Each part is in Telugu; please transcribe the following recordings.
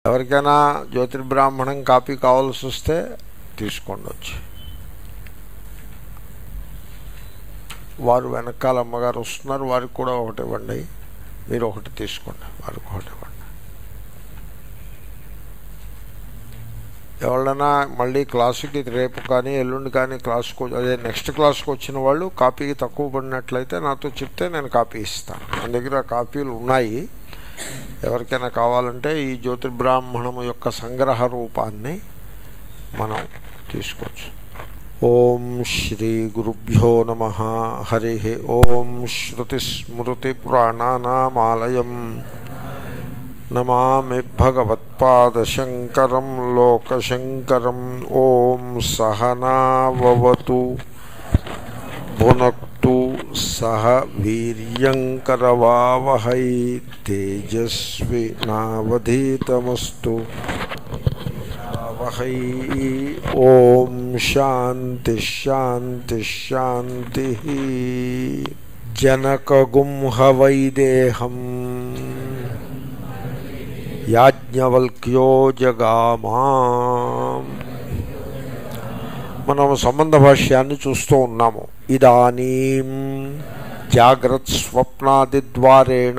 ఎవరికైనా జ్యోతిర్బ్రాహ్మణం కాపీ కావాల్సి వస్తే తీసుకోండి వచ్చి వారు వెనకాల అమ్మగారు వస్తున్నారు వారికి కూడా ఒకటి ఇవ్వండి మీరు ఒకటి తీసుకోండి వారికి ఒకటి ఇవ్వండి ఎవరైనా మళ్ళీ క్లాసుకి రేపు కానీ ఎల్లుండి కానీ క్లాసుకు అదే నెక్స్ట్ క్లాస్కి వచ్చిన వాళ్ళు కాపీకి తక్కువ పడినట్లయితే నాతో చెప్తే నేను కాపీ ఇస్తాను మన దగ్గర కాపీలు ఉన్నాయి ఎవరికైనా కావాలంటే ఈ జ్యోతిర్బ్రాహ్మణము యొక్క సంగ్రహ రూపాన్ని మనం తీసుకోవచ్చు ఓం శ్రీ గురుభ్యో నమ హరి ఓం శ్రుతిస్మృతిపురాణానామాలయం నమామి భగవత్పాదశంకరం లోకశంకరం ఓం సహనావతు భునక్తు సహ వీర్యంకరవావహై తేజస్వి నావధీతమస్తు వహై ఓం శాంతి శాంతి శాంతి జనకగుంహ వైదేహం యాజ్ఞవల్క్యో జగామా మనం సంబంధ భాష్యాన్ని చూస్తూ ఉన్నాము ఇదానీం జాగ్రత్ స్వప్నాదిద్వారేణ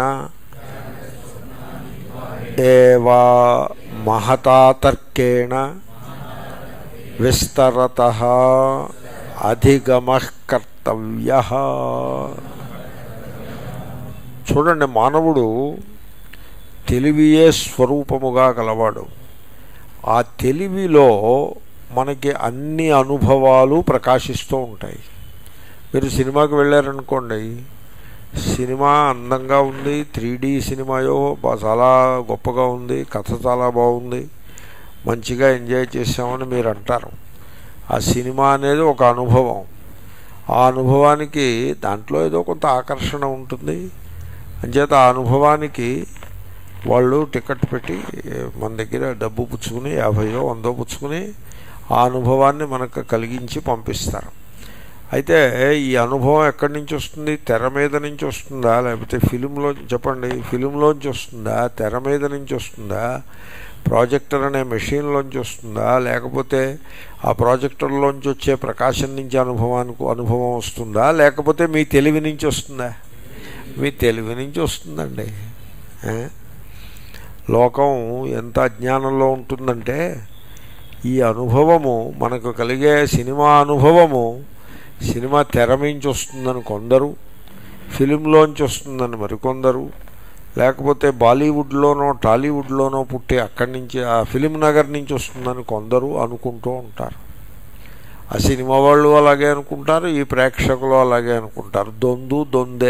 ఏవా మహతాతర్కేణ విస్తరత అధిగమ కర్తవ్య చూడండి మానవుడు తెలివియే స్వరూపముగా గలవాడు ఆ తెలివిలో మనకి అన్ని అనుభవాలు ప్రకాశిస్తూ ఉంటాయి మీరు సినిమాకి వెళ్ళారనుకోండి సినిమా అందంగా ఉంది త్రీ డీ సినిమాయో బా- చాలా గొప్పగా ఉంది కథ చాలా బాగుంది మంచిగా ఎంజాయ్ చేసామని మీరు అంటారు ఆ సినిమా అనేది ఒక అనుభవం ఆ అనుభవానికి దాంట్లో ఏదో కొంత ఆకర్షణ ఉంటుంది అంచేత ఆ అనుభవానికి వాళ్ళు టికెట్ పెట్టి మన దగ్గర డబ్బు పుచ్చుకుని యాభైయో వందో పుచ్చుకుని ఆ అనుభవాన్ని మనకు కలిగించి పంపిస్తారు అయితే ఈ అనుభవం ఎక్కడి నుంచి వస్తుంది తెర మీద నుంచి వస్తుందా లేకపోతే ఫిలింలో చెప్పండి ఫిలింలోంచి వస్తుందా తెర మీద నుంచి వస్తుందా ప్రాజెక్టర్ అనే మెషిన్లోంచి వస్తుందా లేకపోతే ఆ ప్రాజెక్టర్లోంచి వచ్చే ప్రకాశం నుంచి అనుభవానికి అనుభవం వస్తుందా లేకపోతే మీ తెలివి నుంచి వస్తుందా మీ తెలివి నుంచి వస్తుందండి ఏ? లోకం ఎంత అజ్ఞానంలో ఉంటుందంటే ఈ అనుభవము మనకు కలిగే సినిమా అనుభవము సినిమా తెర మించి వస్తుందని కొందరు ఫిలింలోంచి వస్తుందని మరికొందరు లేకపోతే బాలీవుడ్లోనో టాలీవుడ్లోనో పుట్టి అక్కడి నుంచి ఆ ఫిలిం నగర్ నుంచి వస్తుందని కొందరు అనుకుంటూ ఉంటారు ఆ సినిమా వాళ్ళు అలాగే అనుకుంటారు ఈ ప్రేక్షకులు అలాగే అనుకుంటారు దొందు దొందే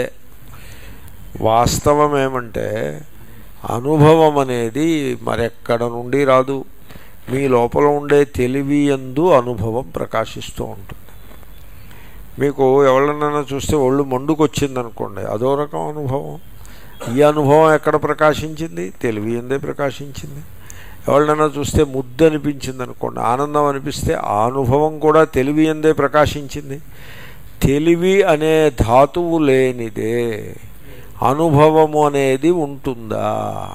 వాస్తవం ఏమంటే అనుభవం అనేది మరెక్కడ నుండి రాదు మీ లోపల ఉండే తెలివి ఎందు అనుభవం ప్రకాశిస్తూ ఉంటుంది మీకు ఎవరినైనా చూస్తే ఒళ్ళు మండుకొచ్చింది అనుకోండి అదో రకం అనుభవం ఈ అనుభవం ఎక్కడ ప్రకాశించింది తెలివి ఎందే ప్రకాశించింది ఎవరినైనా చూస్తే ముద్దు అనిపించింది అనుకోండి ఆనందం అనిపిస్తే ఆ అనుభవం కూడా తెలివి ఎందే ప్రకాశించింది తెలివి అనే ధాతువు లేనిదే అనుభవము అనేది ఉంటుందా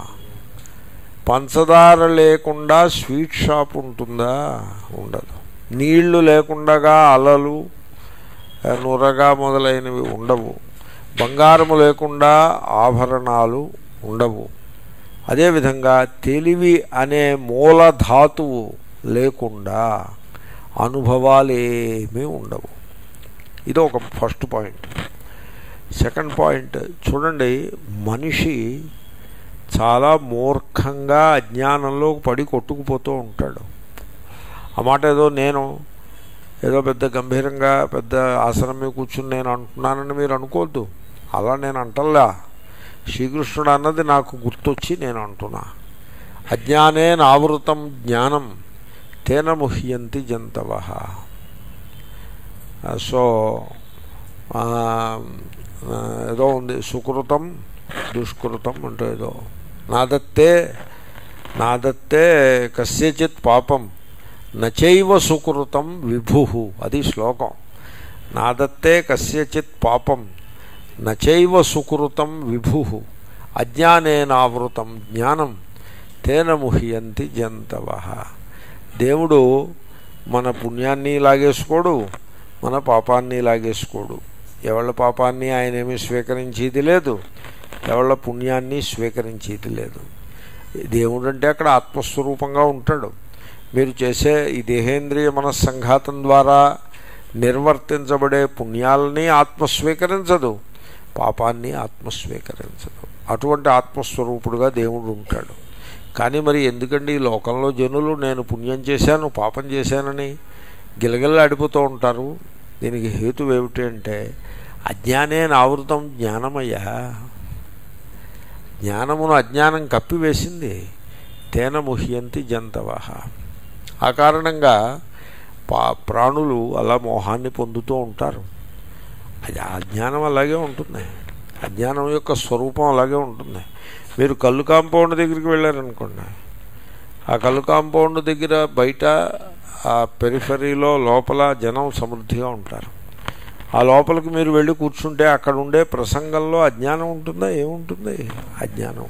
పంచదార లేకుండా స్వీట్ షాప్ ఉంటుందా ఉండదు నీళ్లు లేకుండా అలలు నురగా మొదలైనవి ఉండవు బంగారము లేకుండా ఆభరణాలు ఉండవు అదేవిధంగా తెలివి అనే మూల ధాతువు లేకుండా అనుభవాలు ఏమీ ఉండవు ఇది ఒక ఫస్ట్ పాయింట్ సెకండ్ పాయింట్ చూడండి మనిషి చాలా మూర్ఖంగా అజ్ఞానంలో పడి కొట్టుకుపోతూ ఉంటాడు ఆ మాట ఏదో నేను ఏదో పెద్ద గంభీరంగా పెద్ద ఆసనం మీద కూర్చుని నేను అంటున్నానని మీరు అనుకోవద్దు అలా నేను అంటల్లా శ్రీకృష్ణుడు అన్నది నాకు గుర్తొచ్చి నేను అంటున్నా అజ్ఞానే నావృతం జ్ఞానం తేన ముహ్యంతి జంతవ సో ఆ, ఆ, ఏదో ఉంది సుకృతం దుష్కృతం అంటే ఏదో నాదత్తే నాదత్తే కస్యచిత్ పాపం నచైవ సుకృతం విభు అది శ్లోకం నాదత్తే కస్యచిత్ పాపం నచైవ సుకృతం విభు అజ్ఞానేనావృతం జ్ఞానం తేన ముహ్యంతి జంతవ దేవుడు మన పుణ్యాన్ని లాగేసుకోడు మన పాపాన్ని లాగేసుకోడు ఎవళ్ళ పాపాన్ని ఆయన ఏమీ స్వీకరించేది లేదు ఎవళ్ళ పుణ్యాన్ని స్వీకరించేది లేదు దేవుడు అంటే అక్కడ ఆత్మస్వరూపంగా ఉంటాడు మీరు చేసే ఈ దేహేంద్రియ మనస్సంఘాతం ద్వారా నిర్వర్తించబడే పుణ్యాలని ఆత్మ స్వీకరించదు పాపాన్ని ఆత్మ స్వీకరించదు అటువంటి ఆత్మస్వరూపుడుగా దేవుడు ఉంటాడు కానీ మరి ఎందుకండి ఈ లోకంలో జనులు నేను పుణ్యం చేశాను పాపం చేశానని గిలగిల్లాడిపోతూ ఉంటారు దీనికి హేతు ఏమిటి అంటే అజ్ఞానే ఆవృతం జ్ఞానమయ్యా జ్ఞానమును అజ్ఞానం కప్పివేసింది తేన ముహ్యంతి జంతవ ఆ కారణంగా పా ప్రాణులు అలా మోహాన్ని పొందుతూ ఉంటారు అది అజ్ఞానం అలాగే ఉంటుంది అజ్ఞానం యొక్క స్వరూపం అలాగే ఉంటుంది మీరు కళ్ళు కాంపౌండ్ దగ్గరికి వెళ్ళారనుకోండి ఆ కళ్ళు కాంపౌండ్ దగ్గర బయట ఆ పెరిఫరీలో లోపల జనం సమృద్ధిగా ఉంటారు ఆ లోపలికి మీరు వెళ్ళి కూర్చుంటే అక్కడ ఉండే ప్రసంగంలో అజ్ఞానం ఉంటుందా ఏముంటుంది అజ్ఞానం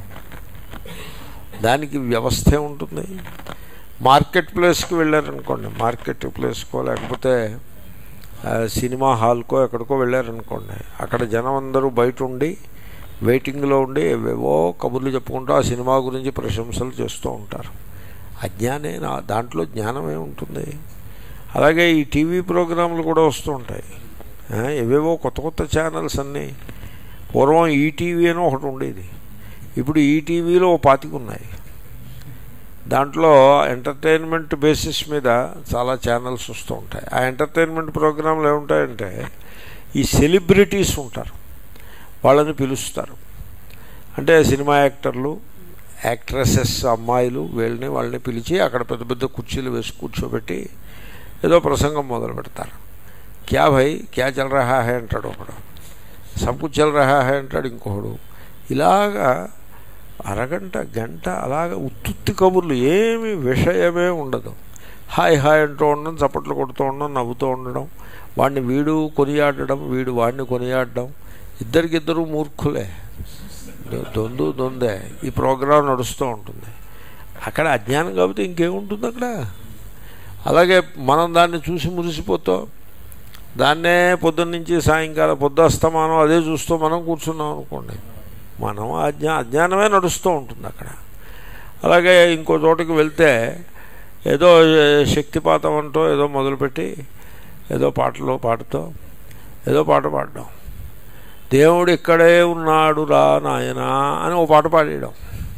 దానికి వ్యవస్థే ఉంటుంది మార్కెట్ ప్లేస్కి వెళ్ళారనుకోండి మార్కెట్ ప్లేస్కో లేకపోతే ఆ, సినిమా హాల్కో ఎక్కడికో వెళ్ళారనుకోండి అక్కడ జనం అందరూ బయట ఉండి వెయిటింగ్లో ఉండి ఏవేవో కబుర్లు చెప్పుకుంటూ ఆ సినిమా గురించి ప్రశంసలు చేస్తూ ఉంటారు అజ్ఞానే నా దాంట్లో జ్ఞానమే ఉంటుంది అలాగే ఈ టీవీ ప్రోగ్రాంలు కూడా వస్తూ ఉంటాయి ఆ, ఏవేవో కొత్త కొత్త ఛానల్స్ అన్నీ పూర్వం ఈటీవీ అని ఒకటి ఉండేది ఇప్పుడు ఈటీవీలో ఓ పాతిక ఉన్నాయి దాంట్లో ఎంటర్టైన్మెంట్ బేసిస్ మీద చాలా ఛానల్స్ వస్తూ ఉంటాయి ఆ ఎంటర్టైన్మెంట్ ప్రోగ్రాంలు ఏముంటాయంటే ఈ సెలబ్రిటీస్ ఉంటారు వాళ్ళని పిలుస్తారు అంటే సినిమా యాక్టర్లు యాక్ట్రెసెస్ అమ్మాయిలు వీళ్ళని వాళ్ళని పిలిచి అక్కడ పెద్ద పెద్ద కుర్చీలు వేసి కూర్చోబెట్టి ఏదో ప్రసంగం మొదలు పెడతారు క్యా భయ్ క్యా చల్ రహా హై అంటాడు ఒకడు సబ్ కుచ్ చల్ రహా హై అంటాడు ఇంకొకడు ఇలాగా అరగంట గంట అలాగ ఉత్తుత్తి కబుర్లు ఏమి విషయమే ఉండదు హాయ్ హాయ్ అంటూ ఉండడం చప్పట్లు కొడుతూ ఉండడం నవ్వుతూ ఉండడం వాడిని వీడు కొనియాడడం వీడు వాడిని కొనియాడడం ఇద్దరికిద్దరు మూర్ఖులే దొ- దొందు దొందే ఈ ప్రోగ్రాం నడుస్తూ ఉంటుంది అక్కడ అజ్ఞానం కాబట్టి ఇంకేముంటుంది అక్కడ అలాగే మనం దాన్ని చూసి మురిసిపోతాం దాన్నే పొద్దున్నుంచి సాయంకాలం పొద్దుస్తమానం అదే చూస్తూ మనం కూర్చున్నాం అనుకోండి మనం అజ్ఞా అజ్ఞానమే నడుస్తూ ఉంటుంది అక్కడ అలాగే ఇంకో చోటకి వెళ్తే ఏదో ఏ, శక్తిపాతం అంటూ ఏదో మొదలుపెట్టి ఏదో పాటలు పాడుతూ ఏదో పాట పాడడం దేవుడు ఇక్కడే ఉన్నాడు రా నాయనా అని ఓ పాట పాడేయడం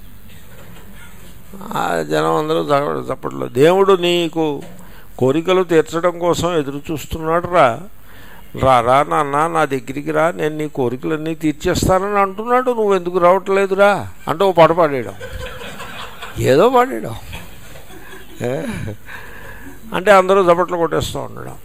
ఆ జనం అందరూ చప్ప- చప్పట్లో దేవుడు నీకు కోరికలు తీర్చడం కోసం ఎదురు చూస్తున్నాడు రా రా రా నాన్న నా దగ్గరికి రా నేను నీ కోరికలన్నీ తీర్చేస్తానని అంటున్నాడు నువ్వు ఎందుకు రావట్లేదురా అంటే ఓ పాట పాడేయడం ఏదో పాడేయడం ఏ? అంటే అందరూ చప్పట్లు కొట్టేస్తూ ఉండడం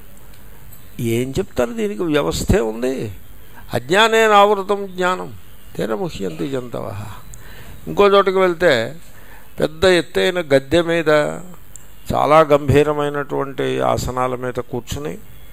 ఏం చెప్తారు దీనికి వ్యవస్థే ఉంది అజ్ఞానే నావృతం జ్ఞానం తీర ముహ్యంతి జంతవ ఇంకో చోటకి వెళ్తే పెద్ద ఎత్తైన గద్దె మీద చాలా గంభీరమైనటువంటి ఆసనాల మీద కూర్చుని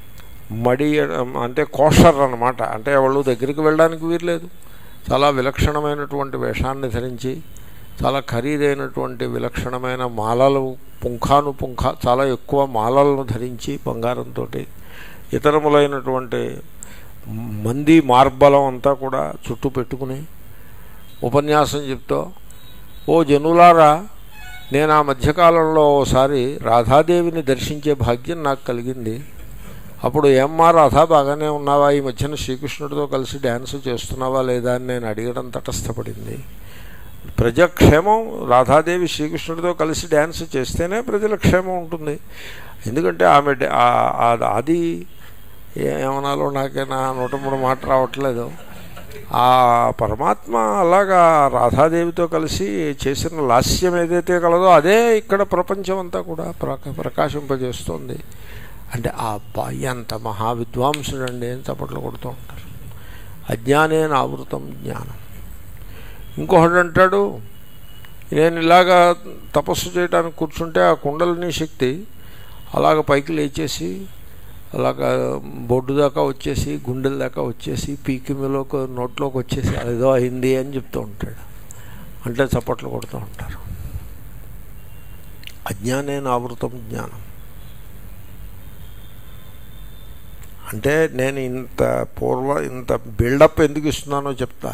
మడి అంటే కోషర్ అన్నమాట అంటే వాళ్ళు దగ్గరికి వెళ్ళడానికి వీర్లేదు చాలా విలక్షణమైనటువంటి వేషాన్ని ధరించి చాలా ఖరీదైనటువంటి విలక్షణమైన మాలలు పుంఖాను పుంఖ చాలా ఎక్కువ మాలలను ధరించి బంగారంతో ఇతరములైనటువంటి మంది మార్బలం అంతా కూడా చుట్టూ పెట్టుకుని ఉపన్యాసం చెప్తూ ఓ జనులారా నేను ఆ మధ్యకాలంలో ఓసారి రాధాదేవిని దర్శించే భాగ్యం నాకు కలిగింది అప్పుడు ఏమ్మా రాధా బాగానే ఉన్నావా ఈ మధ్యన శ్రీకృష్ణుడితో కలిసి డ్యాన్స్ చేస్తున్నావా లేదా అని నేను అడగడం తటస్థపడింది ప్రజాక్షేమం రాధాదేవి శ్రీకృష్ణుడితో కలిసి డ్యాన్స్ చేస్తేనే ప్రజల క్షేమం ఉంటుంది ఎందుకంటే ఆమె డ- ఆ- ఆ- అది ఏమనాలో నాకైనా నూట మూడు మాట రావట్లేదు ఆ పరమాత్మ అలాగా రాధాదేవితో కలిసి చేసిన లాస్యం ఏదైతే కలదో అదే ఇక్కడ ప్రపంచం అంతా కూడా ప్రక ప్రకాశింపజేస్తోంది అంటే ఆ అబ్బాయి ఎంత మహావిద్వాంసుడండి అని చప్పట్లు కొడుతూ ఉంటారు అజ్ఞానేన ఆవృతం జ్ఞానం ఇంకొకడు అంటాడు నేను ఇలాగా తపస్సు చేయడానికి కూర్చుంటే ఆ కుండలిని శక్తి అలాగ పైకి లేచేసి అలాగా బొడ్డు దాకా వచ్చేసి గుండెల దాకా వచ్చేసి పీకిమిలోకి నోట్లోకి వచ్చేసి అదేదో అయింది అని చెప్తూ ఉంటాడు అంటే చప్పట్లు కొడుతూ ఉంటారు అజ్ఞానేన ఆవృతం జ్ఞానం అంటే నేను ఇంత పూర్వ ఇంత బిల్డప్ ఎందుకు ఇస్తున్నానో చెప్తా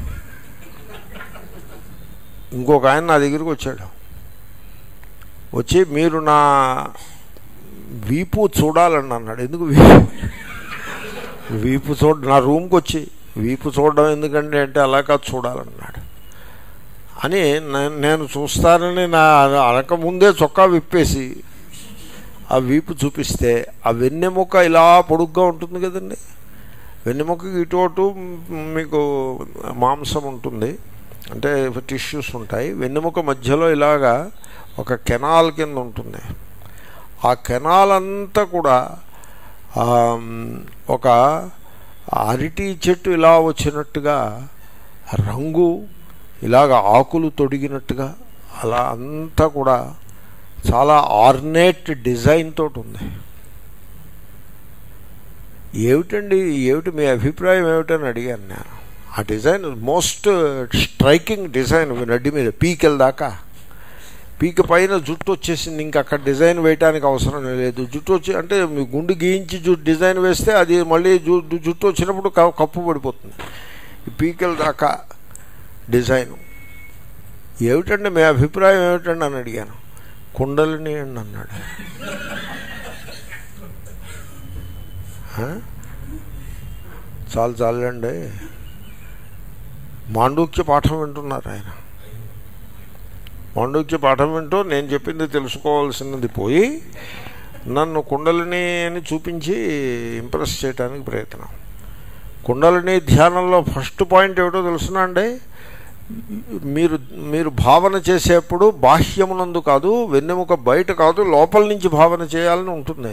ఇంకొక ఆయన నా దగ్గరికి వచ్చాడు వచ్చి మీరు నా వీపు చూడాలని అన్నాడు ఎందుకు వీపు వీపు చూడ నా రూమ్కి వచ్చి వీపు చూడడం ఎందుకంటే అంటే అలా కాదు చూడాలన్నాడు అని నే- నేను చూస్తానని నా అనక ముందే చొక్కా విప్పేసి ఆ వీపు చూపిస్తే ఆ వెన్నెముక ఇలా పొడుగ్గా ఉంటుంది కదండి వెన్నెముకకి ఇటు అటు మీకు మాంసం ఉంటుంది అంటే టిష్యూస్ ఉంటాయి వెన్నెముక మధ్యలో ఇలాగా ఒక కెనాల్ కింద ఉంటుంది ఆ కెనాల్ అంతా కూడా ఆ, ఒక అరటి చెట్టు ఇలా వచ్చినట్టుగా రంగు ఇలాగ ఆకులు తొడిగినట్టుగా అలా అంతా కూడా చాలా ఆర్నేట్ డిజైన్ తోటి ఉంది ఏమిటండి ఏమిటి మీ అభిప్రాయం ఏమిటని అడిగాను నేను ఆ డిజైన్ మోస్ట్ స్ట్రైకింగ్ డిజైన్ నడ్డి మీద పీకెల దాకా పీక పైన జుట్టు వచ్చేసింది ఇంకా అక్కడ డిజైన్ వేయడానికి అవసరం లేదు జుట్టు వచ్చి అంటే మీ గుండు గీయించి జుట్టు డిజైన్ వేస్తే అది మళ్ళీ జు జుట్టు వచ్చినప్పుడు క- కప్పు పడిపోతుంది ఈ పీకెల దాకా డిజైన్ ఏమిటండి మీ అభిప్రాయం ఏమిటండి అని అడిగాను కుండలిని అండి అన్నాడు ఆ? చాలు చాలండి మాండూక్య పాఠం వింటున్నారు ఆయన మాండూక్య పాఠం వింటూ నేను చెప్పింది తెలుసుకోవాల్సినది పోయి నన్ను కుండలిని అని చూపించి ఇంప్రెస్ చేయడానికి ప్రయత్నం కుండలిని ధ్యానంలో ఫస్ట్ పాయింట్ ఏమిటో తెలుసునా అండి మీరు మీరు భావన చేసేప్పుడు బాహ్యమునందు కాదు వెన్నెముక బయట కాదు లోపల నుంచి భావన చేయాలని ఉంటుంది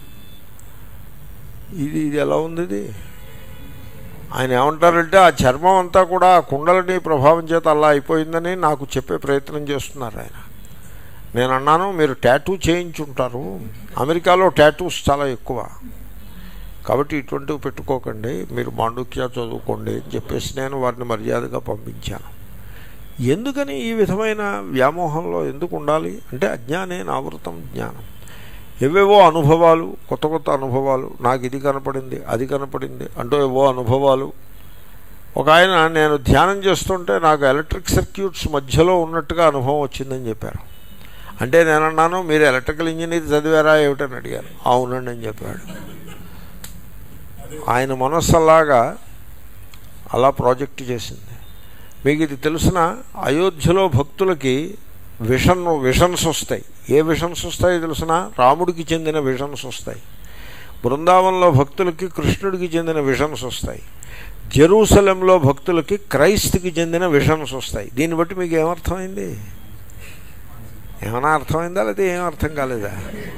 ఇది ఇది ఎలా ఉంది ఇది ఆయన ఏమంటారంటే ఆ చర్మం అంతా కూడా ఆ కుండలని ప్రభావం చేత అలా అయిపోయిందని నాకు చెప్పే ప్రయత్నం చేస్తున్నారు ఆయన నేను అన్నాను మీరు ట్యాటూ చేయించుంటారు అమెరికాలో ట్యాటూస్ చాలా ఎక్కువ కాబట్టి ఇటువంటివి పెట్టుకోకండి మీరు మాండుక్య చదువుకోండి అని చెప్పేసి నేను వారిని మర్యాదగా పంపించాను ఎందుకని ఈ విధమైన వ్యామోహంలో ఎందుకు ఉండాలి అంటే అజ్ఞానే ఆవృతం జ్ఞానం ఏవేవో అనుభవాలు కొత్త కొత్త అనుభవాలు నాకు ఇది కనపడింది అది కనపడింది అంటూ ఏవో అనుభవాలు ఒక ఆయన నేను ధ్యానం చేస్తుంటే నాకు ఎలక్ట్రిక్ సర్క్యూట్స్ మధ్యలో ఉన్నట్టుగా అనుభవం వచ్చిందని చెప్పారు అంటే నేను అన్నాను మీరు ఎలక్ట్రికల్ ఇంజనీర్ చదివారా ఏమిటని అడిగాను అవునండి అని చెప్పాడు ఆయన మనస్సు అలాగా అలా ప్రాజెక్ట్ చేసింది మీకు ఇది తెలిసిన అయోధ్యలో భక్తులకి విషన్ విషన్స్ వస్తాయి ఏ విషన్స్ వస్తాయో తెలిసిన రాముడికి చెందిన విషన్స్ వస్తాయి బృందావనంలో భక్తులకి కృష్ణుడికి చెందిన విషన్స్ వస్తాయి జెరూసలంలో భక్తులకి క్రైస్తుకి చెందిన విషన్స్ వస్తాయి దీన్ని బట్టి మీకు ఏమర్థమైంది ఏమైనా అర్థమైందా లేదా ఏం అర్థం కాలేదా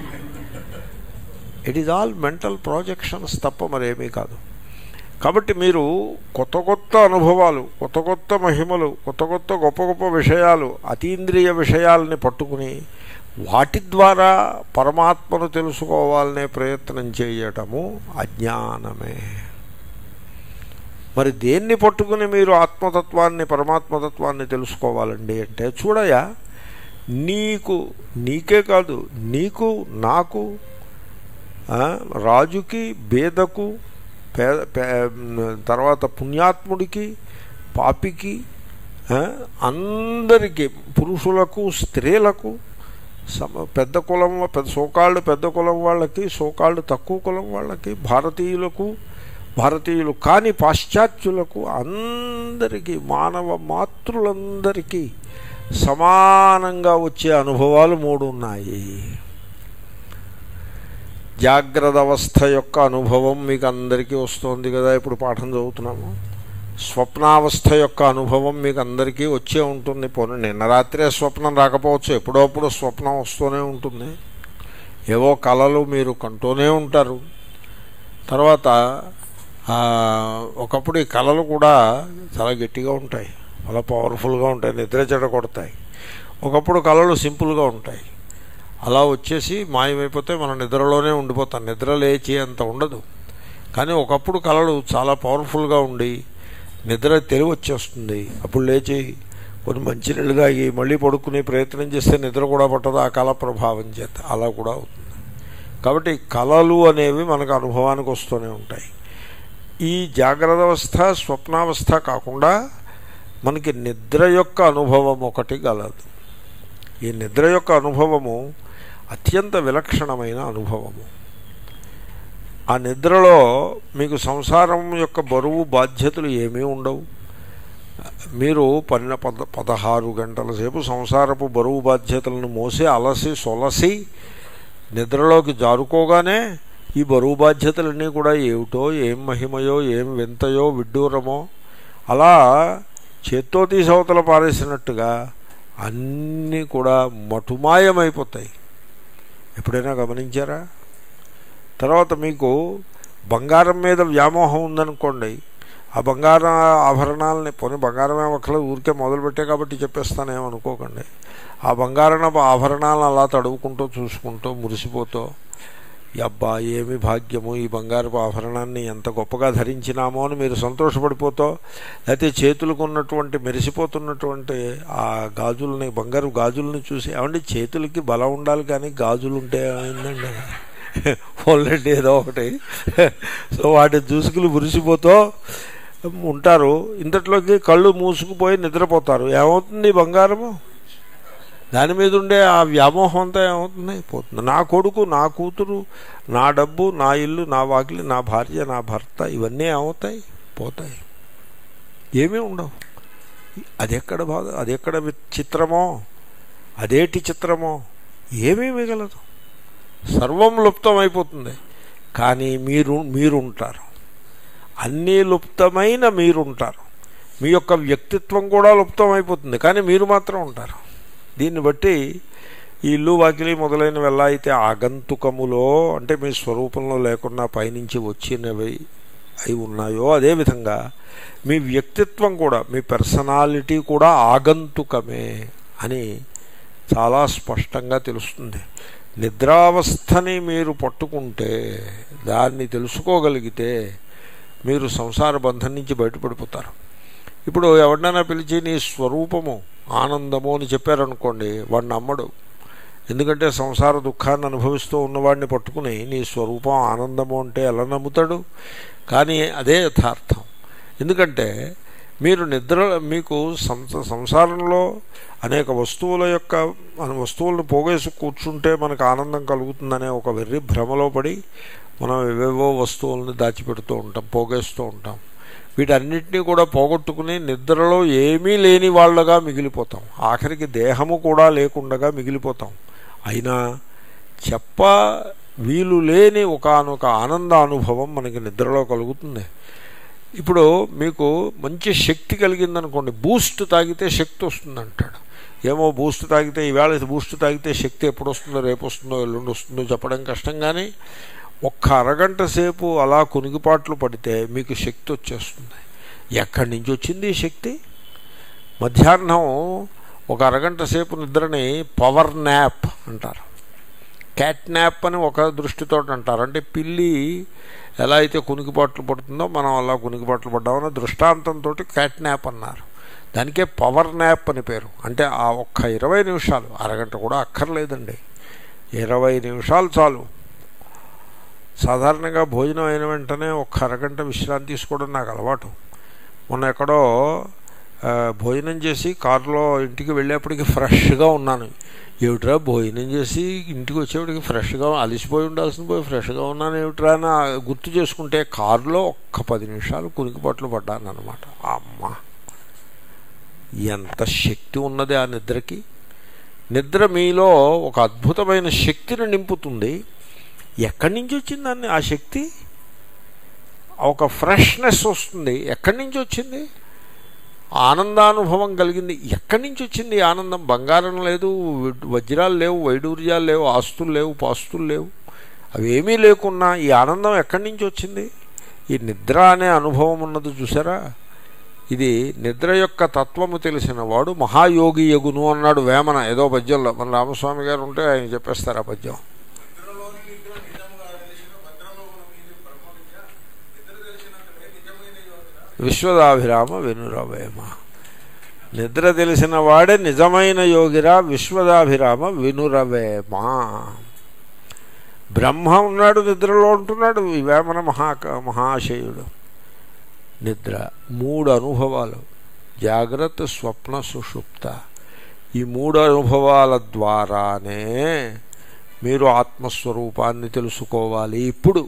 it is all mental projections తప్ప మరేమీ కాదు కాబట్టి మీరు కొత్త కొత్త అనుభవాలు కొత్త కొత్త మహిమలు కొత్త కొత్త గొప్ప గొప్ప విషయాలు అతీంద్రియ విషయాలని పట్టుకుని వాటి ద్వారా పరమాత్మను తెలుసుకోవాలనే ప్రయత్నం చేయటము అజ్ఞానమే మరి దేన్ని పట్టుకుని మీరు ఆత్మతత్వాన్ని పరమాత్మతత్వాన్ని తెలుసుకోవాలండి అంటే చూడయా నీకు నీకే కాదు నీకు నాకు ఆ, రాజుకి బేదకు పేద పే తర్వాత పుణ్యాత్ముడికి పాపికి ఆ, అందరికీ పురుషులకు స్త్రీలకు సమ పెద్ద కులం వా- పెద్ద సోకాళ్ళు పెద్ద కులం వాళ్ళకి సోకాళ్ళు తక్కువ కులం వాళ్ళకి భారతీయులకు భారతీయులు కాని పాశ్చాత్యులకు అందరికీ మానవ మాతృలందరికీ సమానంగా వచ్చే అనుభవాలు మూడు ఉన్నాయి జాగ్రత్త అవస్థ యొక్క అనుభవం మీకు అందరికీ వస్తుంది కదా ఇప్పుడు పాఠం చదువుతున్నాము స్వప్నావస్థ యొక్క అనుభవం మీకు అందరికీ వచ్చే ఉంటుంది పోనీ నిన్న రాత్రే స్వప్నం రాకపోవచ్చు ఎప్పుడప్పుడు స్వప్నం వస్తూనే ఉంటుంది ఏవో కళలు మీరు కంటూనే ఉంటారు తర్వాత ఆ, ఒకప్పుడు ఈ కళలు కూడా చాలా గట్టిగా ఉంటాయి చాలా పవర్ఫుల్గా ఉంటాయి నిద్ర చెడ కొడతాయి ఒకప్పుడు కళలు సింపుల్గా ఉంటాయి అలా వచ్చేసి మాయమైపోతే మనం నిద్రలోనే ఉండిపోతాం నిద్ర లేచి అంత ఉండదు కానీ ఒకప్పుడు కళలు చాలా పవర్ఫుల్గా ఉండి నిద్ర తెలివి వచ్చేస్తుంది అప్పుడు లేచి కొన్ని మంచినీళ్ళు తాగి మళ్ళీ పడుకునే ప్రయత్నం చేస్తే నిద్ర కూడా పట్టదు ఆ కళ ప్రభావం చేత అలా కూడా అవుతుంది కాబట్టి కళలు అనేవి మనకు అనుభవానికి వస్తూనే ఉంటాయి ఈ జాగ్రత్త అవస్థ స్వప్నావస్థ కాకుండా మనకి నిద్ర యొక్క అనుభవం ఒకటి గలదు ఈ నిద్ర యొక్క అనుభవము అత్యంత విలక్షణమైన అనుభవము ఆ నిద్రలో మీకు సంసారం యొక్క బరువు బాధ్యతలు ఏమీ ఉండవు మీరు పన్నె పద పదహారు గంటల సేపు సంసారపు బరువు బాధ్యతలను మోసి అలసి సొలసి నిద్రలోకి జారుకోగానే ఈ బరువు బాధ్యతలన్నీ కూడా ఏమిటో ఏం మహిమయో ఏం వింతయో విడ్డూరమో అలా చేత్తో తీసవతల పారేసినట్టుగా అన్నీ కూడా మటుమాయమైపోతాయి ఎప్పుడైనా గమనించారా తర్వాత మీకు బంగారం మీద వ్యామోహం ఉందనుకోండి ఆ బంగారం ఆభరణాలని పోనీ బంగారమే ఒకళ్ళు ఊరికే మొదలుపెట్టే కాబట్టి చెప్పేస్తానేమనుకోకండి ఆ బంగారం ఆభరణాలను అలా తడువుకుంటూ చూసుకుంటూ మురిసిపోతూ ఈ అబ్బా ఏమి భాగ్యము ఈ బంగారపు ఆభరణాన్ని ఎంత గొప్పగా ధరించినామో అని మీరు సంతోషపడిపోతూ లేకపోతే చేతులకు ఉన్నటువంటి మెరిసిపోతున్నటువంటి ఆ గాజుల్ని బంగారు గాజుల్ని చూసి ఏమంటే చేతులకి బలం ఉండాలి కానీ గాజులు ఉంటే ఏమైందండి ఓన్లీ ఏదో ఒకటి సో వాటి దూసుకులు మురిసిపోతూ ఉంటారు ఇంతట్లోకి కళ్ళు మూసుకుపోయి నిద్రపోతారు ఏమవుతుంది ఈ బంగారము దాని మీద ఉండే ఆ వ్యామోహం అంతా ఏమవుతుంది పోతుంది నా కొడుకు నా కూతురు నా డబ్బు నా ఇల్లు నా వాకిలి నా భార్య నా భర్త ఇవన్నీ ఏమవుతాయి పోతాయి ఏమీ ఉండవు అది ఎక్కడ బాధ అది ఎక్కడ చిత్రమో అదేటి చిత్రమో ఏమీ మిగలదు సర్వం లుప్తం అయిపోతుంది కానీ మీరు మీరుంటారు అన్నీ లుప్తమైన మీరుంటారు మీ యొక్క వ్యక్తిత్వం కూడా లుప్తం అయిపోతుంది కానీ మీరు మాత్రం ఉంటారు దీన్ని బట్టి ఈ ఇల్లు వాకిలి మొదలైనవి ఎలా అయితే ఆగంతుకములో అంటే మీ స్వరూపంలో లేకుండా పైనుంచి వచ్చినవి అయి ఉన్నాయో అదేవిధంగా మీ వ్యక్తిత్వం కూడా మీ పర్సనాలిటీ కూడా ఆగంతుకమే అని చాలా స్పష్టంగా తెలుస్తుంది నిద్రావస్థని మీరు పట్టుకుంటే దాన్ని తెలుసుకోగలిగితే మీరు సంసార బంధం నుంచి బయటపడిపోతారు ఇప్పుడు ఎవరినైనా పిలిచి నీ స్వరూపము ఆనందము అని చెప్పారనుకోండి వాడిని నమ్మడు ఎందుకంటే సంసార దుఃఖాన్ని అనుభవిస్తూ ఉన్నవాడిని పట్టుకుని నీ స్వరూపం ఆనందము అంటే ఎలా నమ్ముతాడు కానీ అదే యథార్థం ఎందుకంటే మీరు నిద్ర మీకు సంస సంసారంలో అనేక వస్తువుల యొక్క మన వస్తువులను పోగేసి కూర్చుంటే మనకు ఆనందం కలుగుతుందనే ఒక వెర్రి భ్రమలో పడి మనం ఏవేవో వస్తువులను దాచిపెడుతూ ఉంటాం పోగేస్తూ ఉంటాం వీటన్నిటినీ కూడా పోగొట్టుకుని నిద్రలో ఏమీ లేని వాళ్ళగా మిగిలిపోతాం ఆఖరికి దేహము కూడా లేకుండగా మిగిలిపోతాం అయినా చెప్ప వీలు లేని ఒకనొక ఆనంద అనుభవం మనకి నిద్రలో కలుగుతుంది ఇప్పుడు మీకు మంచి శక్తి కలిగిందనుకోండి బూస్ట్ తాగితే శక్తి వస్తుంది అంటాడు ఏమో బూస్ట్ తాగితే ఈవేళ బూస్ట్ తాగితే శక్తి ఎప్పుడు వస్తుందో రేపు వస్తుందో ఎల్లుండి వస్తుందో చెప్పడం కష్టం కానీ ఒక్క అరగంట సేపు అలా కునిగిపాట్లు పడితే మీకు శక్తి వచ్చేస్తుంది ఎక్కడి నుంచి వచ్చింది ఈ శక్తి మధ్యాహ్నం ఒక అరగంట సేపు నిద్రని పవర్ న్యాప్ అంటారు క్యాట్ న్యాప్ అని ఒక దృష్టితో అంటారు అంటే పిల్లి ఎలా అయితే కునికిపాట్లు పడుతుందో మనం అలా కునికిపాట్లు పడ్డామని దృష్టాంతంతో క్యాట్ న్యాప్ అన్నారు దానికే పవర్ న్యాప్ అని పేరు అంటే ఆ ఒక్క ఇరవై నిమిషాలు అరగంట కూడా అక్కర్లేదండి ఇరవై నిమిషాలు చాలు సాధారణంగా భోజనం అయిన వెంటనే ఒక్క అరగంట విశ్రాంతి తీసుకోవడం నాకు అలవాటు మొన్న ఎక్కడో భోజనం చేసి కారులో ఇంటికి వెళ్ళేప్పటికి ఫ్రెష్గా ఉన్నాను ఏమిట్రా భోజనం చేసి ఇంటికి వచ్చేప్పటికి ఫ్రెష్గా అలిసిపోయి ఉండాల్సిన పోయి ఫ్రెష్గా ఉన్నాను ఏమిట్రా అని గుర్తు చేసుకుంటే కారులో ఒక్క పది నిమిషాలు కునికిపట్లు పడ్డాను అనమాట అమ్మ ఎంత శక్తి ఉన్నది ఆ నిద్రకి నిద్ర మీలో ఒక అద్భుతమైన శక్తిని నింపుతుంది ఎక్కడి నుంచి వచ్చిందని ఆ శక్తి ఒక ఫ్రెష్నెస్ వస్తుంది ఎక్కడి నుంచి వచ్చింది ఆనందానుభవం కలిగింది ఎక్కడి నుంచి వచ్చింది ఆనందం బంగారం లేదు వజ్రాలు లేవు వైడూర్యాలు లేవు ఆస్తులు లేవు పాస్తులు లేవు అవేమీ లేకున్నా ఈ ఆనందం ఎక్కడి నుంచి వచ్చింది ఈ నిద్ర అనే అనుభవం ఉన్నది చూసారా ఇది నిద్ర యొక్క తత్వము తెలిసిన వాడు మహాయోగి యగును అన్నాడు వేమన ఏదో పద్యంలో మన రామస్వామి గారు ఉంటే ఆయన చెప్పేస్తారు ఆ పద్యం విశ్వదాభిరామ వెనురవేమ నిద్ర తెలిసిన వాడే నిజమైన యోగిరా విశ్వదాభిరామ వినురవేమా బ్రహ్మ ఉన్నాడు నిద్రలో ఉంటున్నాడు వేమన మహా మహాశయుడు నిద్ర మూడు అనుభవాలు జాగ్రత్త స్వప్న సుషుప్త ఈ మూడు అనుభవాల ద్వారానే మీరు ఆత్మస్వరూపాన్ని తెలుసుకోవాలి ఇప్పుడు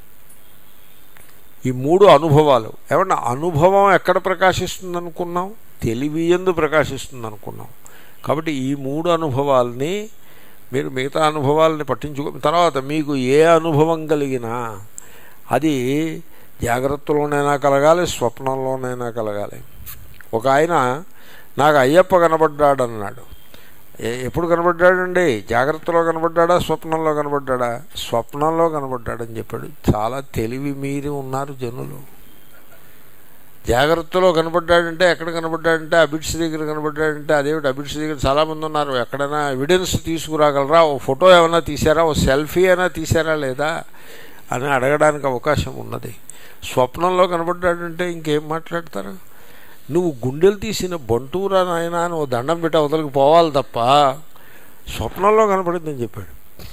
ఈ మూడు అనుభవాలు ఏమన్నా అనుభవం ఎక్కడ ప్రకాశిస్తుంది అనుకున్నాం తెలివి ఎందు ప్రకాశిస్తుంది అనుకున్నాం కాబట్టి ఈ మూడు అనుభవాల్ని మీరు మిగతా అనుభవాలని పట్టించుకో తర్వాత మీకు ఏ అనుభవం కలిగినా అది జాగ్రత్తలోనైనా కలగాలి స్వప్నంలోనైనా కలగాలి ఒక ఆయన నాకు అయ్యప్ప కనబడ్డాడన్నాడు ఏ- ఎప్పుడు కనబడ్డాడండి జాగ్రత్తలో కనబడ్డాడా స్వప్నంలో కనబడ్డాడా స్వప్నంలో కనబడ్డాడని చెప్పాడు చాలా తెలివి మీరి ఉన్నారు జనులు జాగ్రత్తలో కనబడ్డాడంటే ఎక్కడ కనబడ్డాడంటే అబిడ్స్ దగ్గర కనబడ్డాడంటే అదేమిటి అబిడ్స్ దగ్గర చాలామంది ఉన్నారు ఎక్కడైనా ఎవిడెన్స్ తీసుకురాగలరా ఓ ఫోటో ఏమైనా తీశారా ఓ సెల్ఫీ అయినా తీశారా లేదా అని అడగడానికి అవకాశం ఉన్నది స్వప్నంలో కనబడ్డాడంటే ఇంకేం మాట్లాడతారు నువ్వు గుండెలు తీసిన బంటూరా నాయనా అని ఓ దండం పెట్టి అవతలకి పోవాలి తప్ప స్వప్నంలో కనపడిందని చెప్పాడు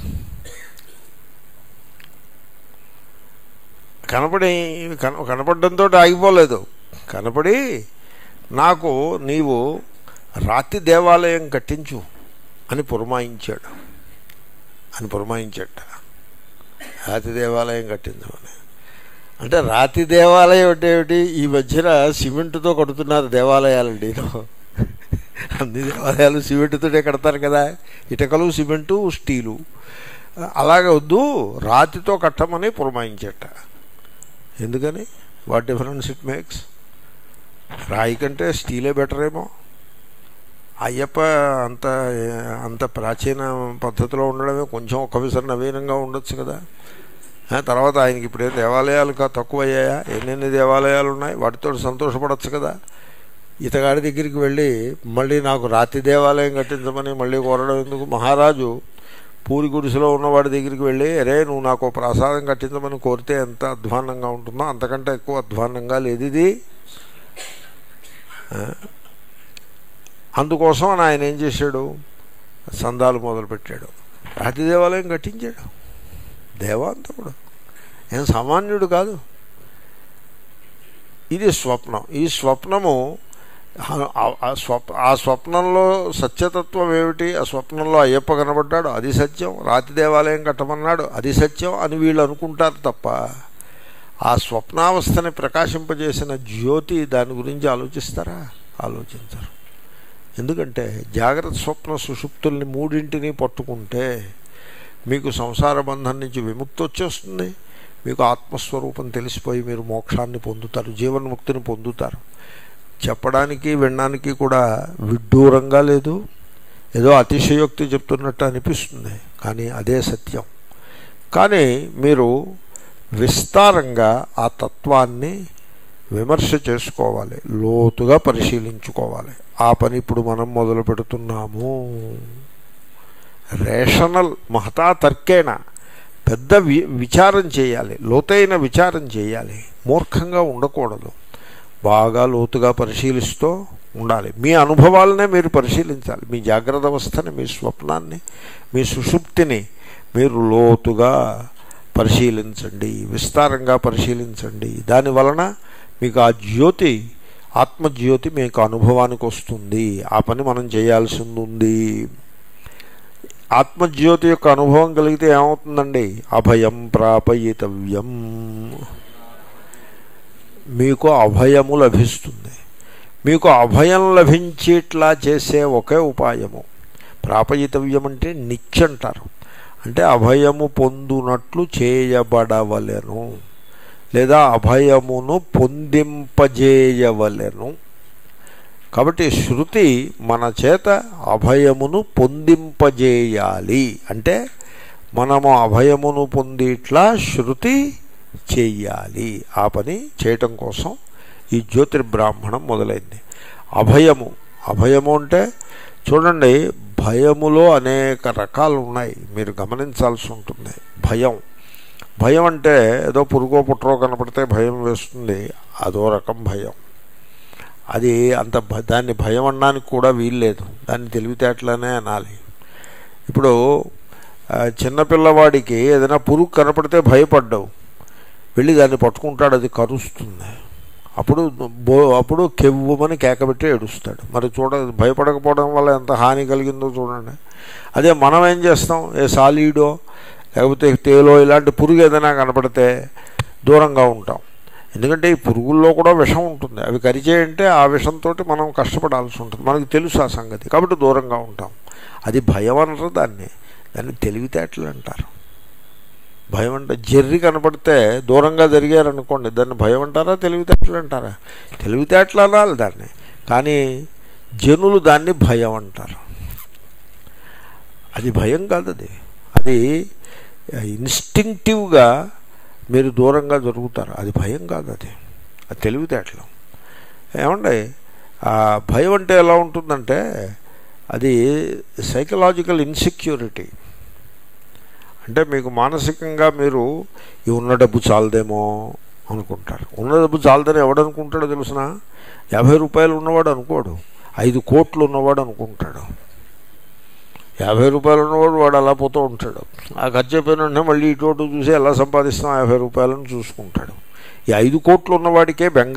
కనపడి కన కనపడడంతో ఆగిపోలేదు కనపడి నాకు నీవు రాతి దేవాలయం కట్టించు అని పురమాయించాడు అని పురమాయించాట రాతి దేవాలయం కట్టించమని అంటే రాతి దేవాలయం అంటే ఏమిటి ఈ మధ్యన సిమెంట్తో కడుతున్నారు దేవాలయాలండి అన్ని దేవాలయాలు సిమెంట్తోనే కడతారు కదా ఇటకలు సిమెంటు స్టీలు అలాగే వద్దు రాతితో కట్టమని పురమాయించట ఎందుకని వాట్ డిఫరెన్స్ ఇట్ మేక్స్ రాయి కంటే స్టీలే బెటర్ ఏమో అయ్యప్ప అంత అంత ప్రాచీన పద్ధతిలో ఉండడమే కొంచెం ఒక విసరి నవీనంగా ఉండొచ్చు కదా ఆ, తర్వాత ఆయనకి ఇప్పుడే దేవాలయాలు కా తక్కువయ్యాయా ఎన్నెన్ని దేవాలయాలు ఉన్నాయి వాటితో సంతోషపడచ్చు కదా ఇతగాడి దగ్గరికి వెళ్ళి మళ్ళీ నాకు రాతి దేవాలయం కట్టించమని మళ్ళీ కోరడం ఎందుకు మహారాజు పూరి గుడిసెలో ఉన్నవాడి దగ్గరికి వెళ్ళి అరే నువ్వు నాకు ఓ ప్రసాదం కట్టించమని కోరితే ఎంత అధ్వాన్నంగా ఉంటుందో అంతకంటే ఎక్కువ అధ్వాన్నంగా లేదు ఇది ఆ, అందుకోసం అని ఆయన ఏం చేశాడు సందాలు మొదలుపెట్టాడు రాతి దేవాలయం కట్టించాడు దేవాంతకుడు ఏం సామాన్యుడు కాదు ఇది స్వప్నం ఈ స్వప్నము ఆ- ఆ స్వప్ ఆ స్వప్నంలో సత్యతత్వం ఏమిటి ఆ స్వప్నంలో అయ్యప్ప కనబడ్డాడు అది సత్యం రాతి దేవాలయం కట్టమన్నాడు అది సత్యం అని వీళ్ళు అనుకుంటారు తప్ప ఆ స్వప్నావస్థని ప్రకాశింపజేసిన జ్యోతి దాని గురించి ఆలోచిస్తారా ఆలోచించరు ఎందుకంటే జాగ్రత్త స్వప్న సుషుప్తుల్ని మూడింటిని పట్టుకుంటే మీకు సంసార బంధం నుంచి విముక్తి వచ్చేస్తుంది మీకు ఆత్మస్వరూపం తెలిసిపోయి మీరు మోక్షాన్ని పొందుతారు జీవన్ముక్తిని పొందుతారు చెప్పడానికి వినడానికి కూడా విడ్డూరంగా లేదు ఏదో అతిశయోక్తి చెప్తున్నట్టు అనిపిస్తుంది కానీ అదే సత్యం కానీ మీరు విస్తారంగా ఆ తత్వాన్ని విమర్శ చేసుకోవాలి లోతుగా పరిశీలించుకోవాలి ఆ పని ఇప్పుడు మనం మొదలు పెడుతున్నాము రేషనల్ మహతా తర్కేణ పెద్ద వి విచారం చేయాలి లోతైన విచారం చేయాలి మూర్ఖంగా ఉండకూడదు బాగా లోతుగా పరిశీలిస్తూ ఉండాలి మీ అనుభవాలనే మీరు పరిశీలించాలి మీ జాగ్రత్త అవస్థని మీ స్వప్నాన్ని మీ సుషుప్తిని మీరు లోతుగా పరిశీలించండి విస్తారంగా పరిశీలించండి దాని వలన మీకు ఆ జ్యోతి ఆత్మజ్యోతి మీకు అనుభవానికి వస్తుంది ఆ పని మనం చేయాల్సింది ఉంది ఆత్మజ్యోతి యొక్క అనుభవం కలిగితే ఏమవుతుందండి అభయం ప్రాపయితవ్యం మీకు అభయము లభిస్తుంది మీకు అభయం లభించేట్లా చేసే ఒకే ఉపాయము ప్రాపయితవ్యం అంటే నిత్యంటారు అంటే అభయము పొందునట్లు చేయబడవలెను లేదా అభయమును పొందింపజేయవలెను కాబట్టి శృతి మన చేత అభయమును పొందింపజేయాలి అంటే మనము అభయమును పొందిట్లా శృతి చెయ్యాలి ఆ పని చేయటం కోసం ఈ జ్యోతిర్బ్రాహ్మణం మొదలైంది అభయము అభయము అంటే చూడండి భయములో అనేక రకాలు ఉన్నాయి మీరు గమనించాల్సి ఉంటుంది భయం భయం అంటే ఏదో పురుగో పుట్రో కనపడితే భయం వేస్తుంది అదో రకం భయం అది అంత భ- దాన్ని భయం అనడానికి కూడా వీల్లేదు దాన్ని తెలివితేటలనే అనాలి ఇప్పుడు ఆ, చిన్నపిల్లవాడికి ఏదైనా పురుగు కనపడితే భయపడ్డావు వెళ్ళి దాన్ని పట్టుకుంటాడు అది కరుస్తుంది అప్పుడు బో అప్పుడు కెవ్వమని కేకబెట్టి ఏడుస్తాడు మరి చూడ భయపడకపోవడం వల్ల ఎంత హాని కలిగిందో చూడండి అదే మనం ఏం చేస్తాం ఏ సాలీడో లేకపోతే తేలో ఇలాంటి పురుగు ఏదైనా కనపడితే దూరంగా ఉంటాం ఎందుకంటే ఈ పురుగుల్లో కూడా విషం ఉంటుంది అవి కరిచేయంటే ఆ విషంతో మనం కష్టపడాల్సి ఉంటుంది మనకు తెలుసు ఆ సంగతి కాబట్టి దూరంగా ఉంటాం అది భయం అనరు దాన్ని దాన్ని తెలివితేటలు అంటారు భయం అంటే జెర్రి కనపడితే దూరంగా జరిగారనుకోండి దాన్ని భయం అంటారా తెలివితేటలు అంటారా తెలివితేటలు అనాలి దాన్ని కానీ జనులు దాన్ని భయం అంటారు అది భయం కాదు అది అది ఇన్స్టింక్టివ్గా మీరు దూరంగా జరుగుతారు అది భయం కాదు అది అది తెలివితేటలు ఏమండి ఆ భయం అంటే ఎలా ఉంటుందంటే అది సైకలాజికల్ ఇన్సెక్యూరిటీ అంటే మీకు మానసికంగా మీరు ఈ ఉన్న డబ్బు చాలదేమో అనుకుంటారు ఉన్న డబ్బు చాలదని ఎవడనుకుంటాడో తెలుసిన యాభై రూపాయలు ఉన్నవాడు అనుకోడు ఐదు కోట్లు ఉన్నవాడు అనుకుంటాడు యాభై రూపాయలు ఉన్నవాడు వాడు అలా పోతూ ఉంటాడు ఆ ఖర్చు అయిపోయిన వెంటనే మళ్ళీ ఇటు అటు చూసి ఎలా సంపాదిస్తాం యాభై రూపాయలను చూసుకుంటాడు ఈ ఐదు కోట్లు ఉన్నవాడికే బెంగ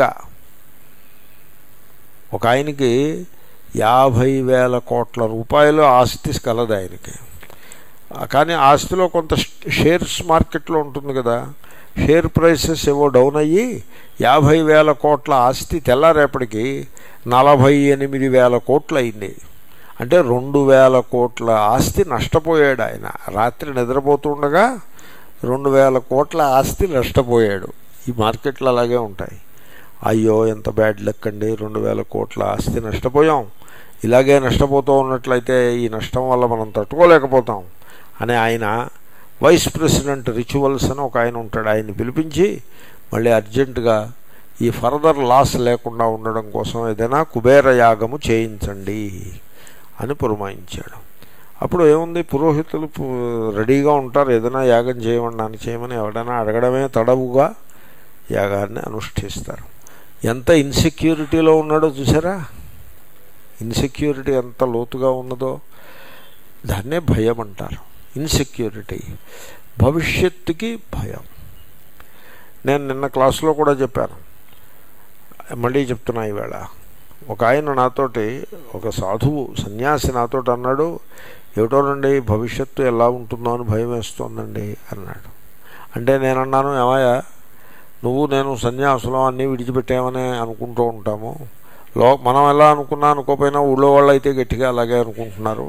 ఒక ఆయనకి యాభై వేల కోట్ల రూపాయలు ఆస్తి కలదు ఆయనకి ఆ, కానీ ఆస్తిలో కొంత షేర్స్ మార్కెట్లో ఉంటుంది కదా షేర్ ప్రైసెస్ ఏవో డౌన్ అయ్యి యాభై వేల కోట్ల ఆస్తి తెల్లారేపటికి నలభై ఎనిమిది వేల కోట్లు అయింది అంటే రెండు వేల కోట్ల ఆస్తి నష్టపోయాడు ఆయన రాత్రి నిద్రపోతుండగా రెండు వేల కోట్ల ఆస్తి నష్టపోయాడు ఈ మార్కెట్లు అలాగే ఉంటాయి అయ్యో ఎంత బ్యాడ్ లెక్ అండి రెండు వేల కోట్ల ఆస్తి నష్టపోయాం ఇలాగే నష్టపోతూ ఉన్నట్లయితే ఈ నష్టం వల్ల మనం తట్టుకోలేకపోతాం అని ఆయన వైస్ ప్రెసిడెంట్ రిచువల్స్ అని ఒక ఆయన ఉంటాడు ఆయన్ని పిలిపించి మళ్ళీ అర్జెంటుగా ఈ ఫర్దర్ లాస్ లేకుండా ఉండడం కోసం ఏదైనా కుబేర యాగము చేయించండి అని పురమాయించాడు అప్పుడు ఏముంది పురోహితులు పు- రెడీగా ఉంటారు ఏదైనా యాగం చేయమని చేయమని ఎవడైనా అడగడమే తడవుగా యాగాన్ని అనుష్ఠిస్తారు ఎంత ఇన్సెక్యూరిటీలో ఉన్నాడో చూసారా ఇన్సెక్యూరిటీ ఎంత లోతుగా ఉన్నదో దాన్నే భయం అంటారు ఇన్సెక్యూరిటీ భవిష్యత్తుకి భయం నేను నిన్న క్లాసులో కూడా చెప్పాను మళ్ళీ చెప్తున్నా ఈవేళ ఒక ఆయన నాతోటి ఒక సాధువు సన్యాసి నాతోటి అన్నాడు ఏమిటోనండి భవిష్యత్తు ఎలా ఉంటుందో అని భయం వేస్తోందండి అన్నాడు అంటే నేను అన్నాను ఏమయ్యా నువ్వు నేను సన్యాసులం అన్నీ విడిచిపెట్టామని అనుకుంటూ ఉంటాము లో మనం ఎలా అనుకున్నా అనుకోపోయినా ఊళ్ళో వాళ్ళు అయితే గట్టిగా అలాగే అనుకుంటున్నారు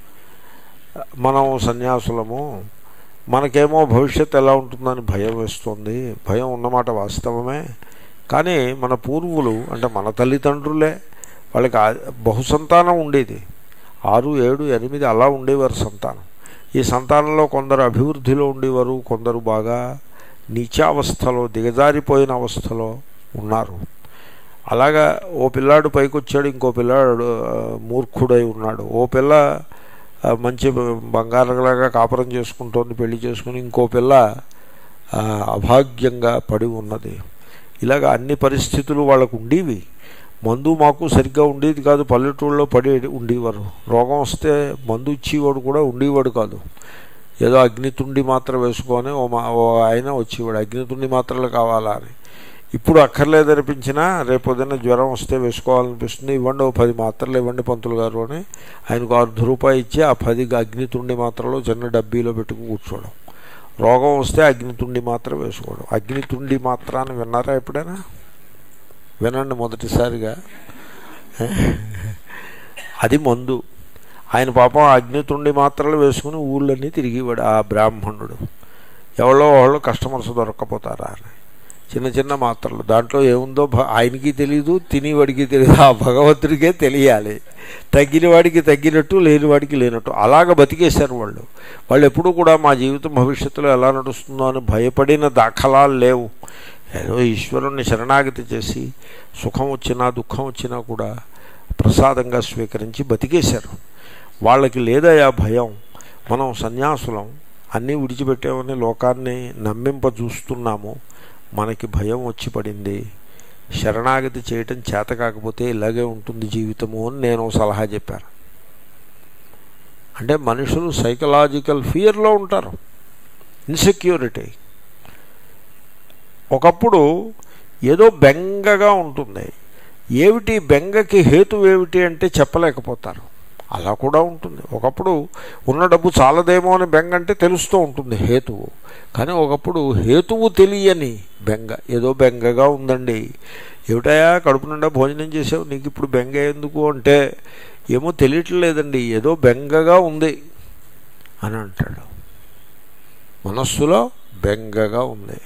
మనం సన్యాసులము మనకేమో భవిష్యత్తు ఎలా ఉంటుందని భయం వేస్తుంది భయం ఉన్నమాట వాస్తవమే కానీ మన పూర్వులు అంటే మన తల్లిదండ్రులే వాళ్ళకి ఆ- బహుసంతానం ఉండేది ఆరు ఏడు ఎనిమిది అలా ఉండేవారు సంతానం ఈ సంతానంలో కొందరు అభివృద్ధిలో ఉండేవారు కొందరు బాగా నీచావస్థలో దిగజారిపోయిన అవస్థలో ఉన్నారు అలాగా ఓ పిల్లాడు పైకి వచ్చాడు ఇంకో పిల్లాడు ఆ, మూర్ఖుడై ఉన్నాడు ఓ పిల్ల ఆ, మంచి బంగారంలాగా కాపురం చేసుకుంటోంది పెళ్లి చేసుకుని ఇంకో పిల్ల ఆ, అభాగ్యంగా పడి ఉన్నది ఇలాగ అన్ని పరిస్థితులు వాళ్ళకు ఉండేవి మందు మాకు సరిగ్గా ఉండేది కాదు పల్లెటూళ్ళలో పడి ఉండేవారు రోగం వస్తే మందు ఇచ్చేవాడు కూడా ఉండేవాడు కాదు ఏదో అగ్నితుండి మాత్ర వేసుకొని ఓ మా ఓ ఆయన వచ్చేవాడు అగ్నితుండి మాత్రలు కావాలా అని ఇప్పుడు అక్కర్లేదనిపించినా రేపొద్దున జ్వరం వస్తే వేసుకోవాలనిపిస్తుంది ఇవ్వండి ఓ పది మాత్రలు ఇవ్వండి పంతులు గారు అని ఆయనకు అర్ధ రూపాయి ఇచ్చి ఆ పది అగ్నితుండి మాత్రలో చిన్న డబ్బీలో పెట్టుకుని కూర్చోవడం రోగం వస్తే అగ్నితుండి మాత్ర వేసుకోవడం అగ్నితుండి మాత్ర అని విన్నారా ఎప్పుడైనా వినండి మొదటిసారిగా అది మందు ఆయన పాపం అగ్నితుండి మాత్రలు వేసుకుని ఊళ్ళన్నీ తిరిగివాడు ఆ బ్రాహ్మణుడు ఎవరో వాళ్ళు కస్టమర్స్ దొరక్కపోతారా అని చిన్న చిన్న మాత్రలు దాంట్లో ఏముందో భ- ఆయనకి తెలియదు తినేవాడికి తెలియదు ఆ భగవంతుడికే తెలియాలి తగ్గిన వాడికి తగ్గినట్టు లేని వాడికి లేనట్టు అలాగ బతికేశారు వాళ్ళు వాళ్ళు ఎప్పుడూ కూడా మా జీవితం భవిష్యత్తులో ఎలా నడుస్తుందో అని భయపడిన దాఖలాలు లేవు ఏదో ఈశ్వరుణ్ణి శరణాగతి చేసి సుఖం వచ్చినా దుఃఖం వచ్చినా కూడా ప్రసాదంగా స్వీకరించి బతికేశారు వాళ్ళకి లేదయా భయం మనం సన్యాసులం అన్నీ విడిచిపెట్టామని లోకాన్ని నమ్మింప చూస్తున్నాము మనకి భయం వచ్చి పడింది శరణాగతి చేయటం చేత కాకపోతే ఇలాగే ఉంటుంది జీవితము అని నేను సలహా చెప్పాను అంటే మనుషులు సైకలాజికల్ ఫియర్లో ఉంటారు ఇన్సెక్యూరిటీ ఒకప్పుడు ఏదో బెంగగా ఉంటుంది ఏమిటి బెంగకి హేతు ఏమిటి అంటే చెప్పలేకపోతారు అలా కూడా ఉంటుంది ఒకప్పుడు ఉన్న డబ్బు చాలదేమో అని బెంగ అంటే తెలుస్తూ ఉంటుంది హేతువు కానీ ఒకప్పుడు హేతువు తెలియని బెంగ ఏదో బెంగగా ఉందండి ఏమిటయా కడుపు నిండా భోజనం చేసావు నీకు ఇప్పుడు బెంగ ఎందుకు అంటే ఏమో తెలియట్లేదండి ఏదో బెంగగా ఉంది అని అంటాడు మనస్సులో బెంగగా ఉంది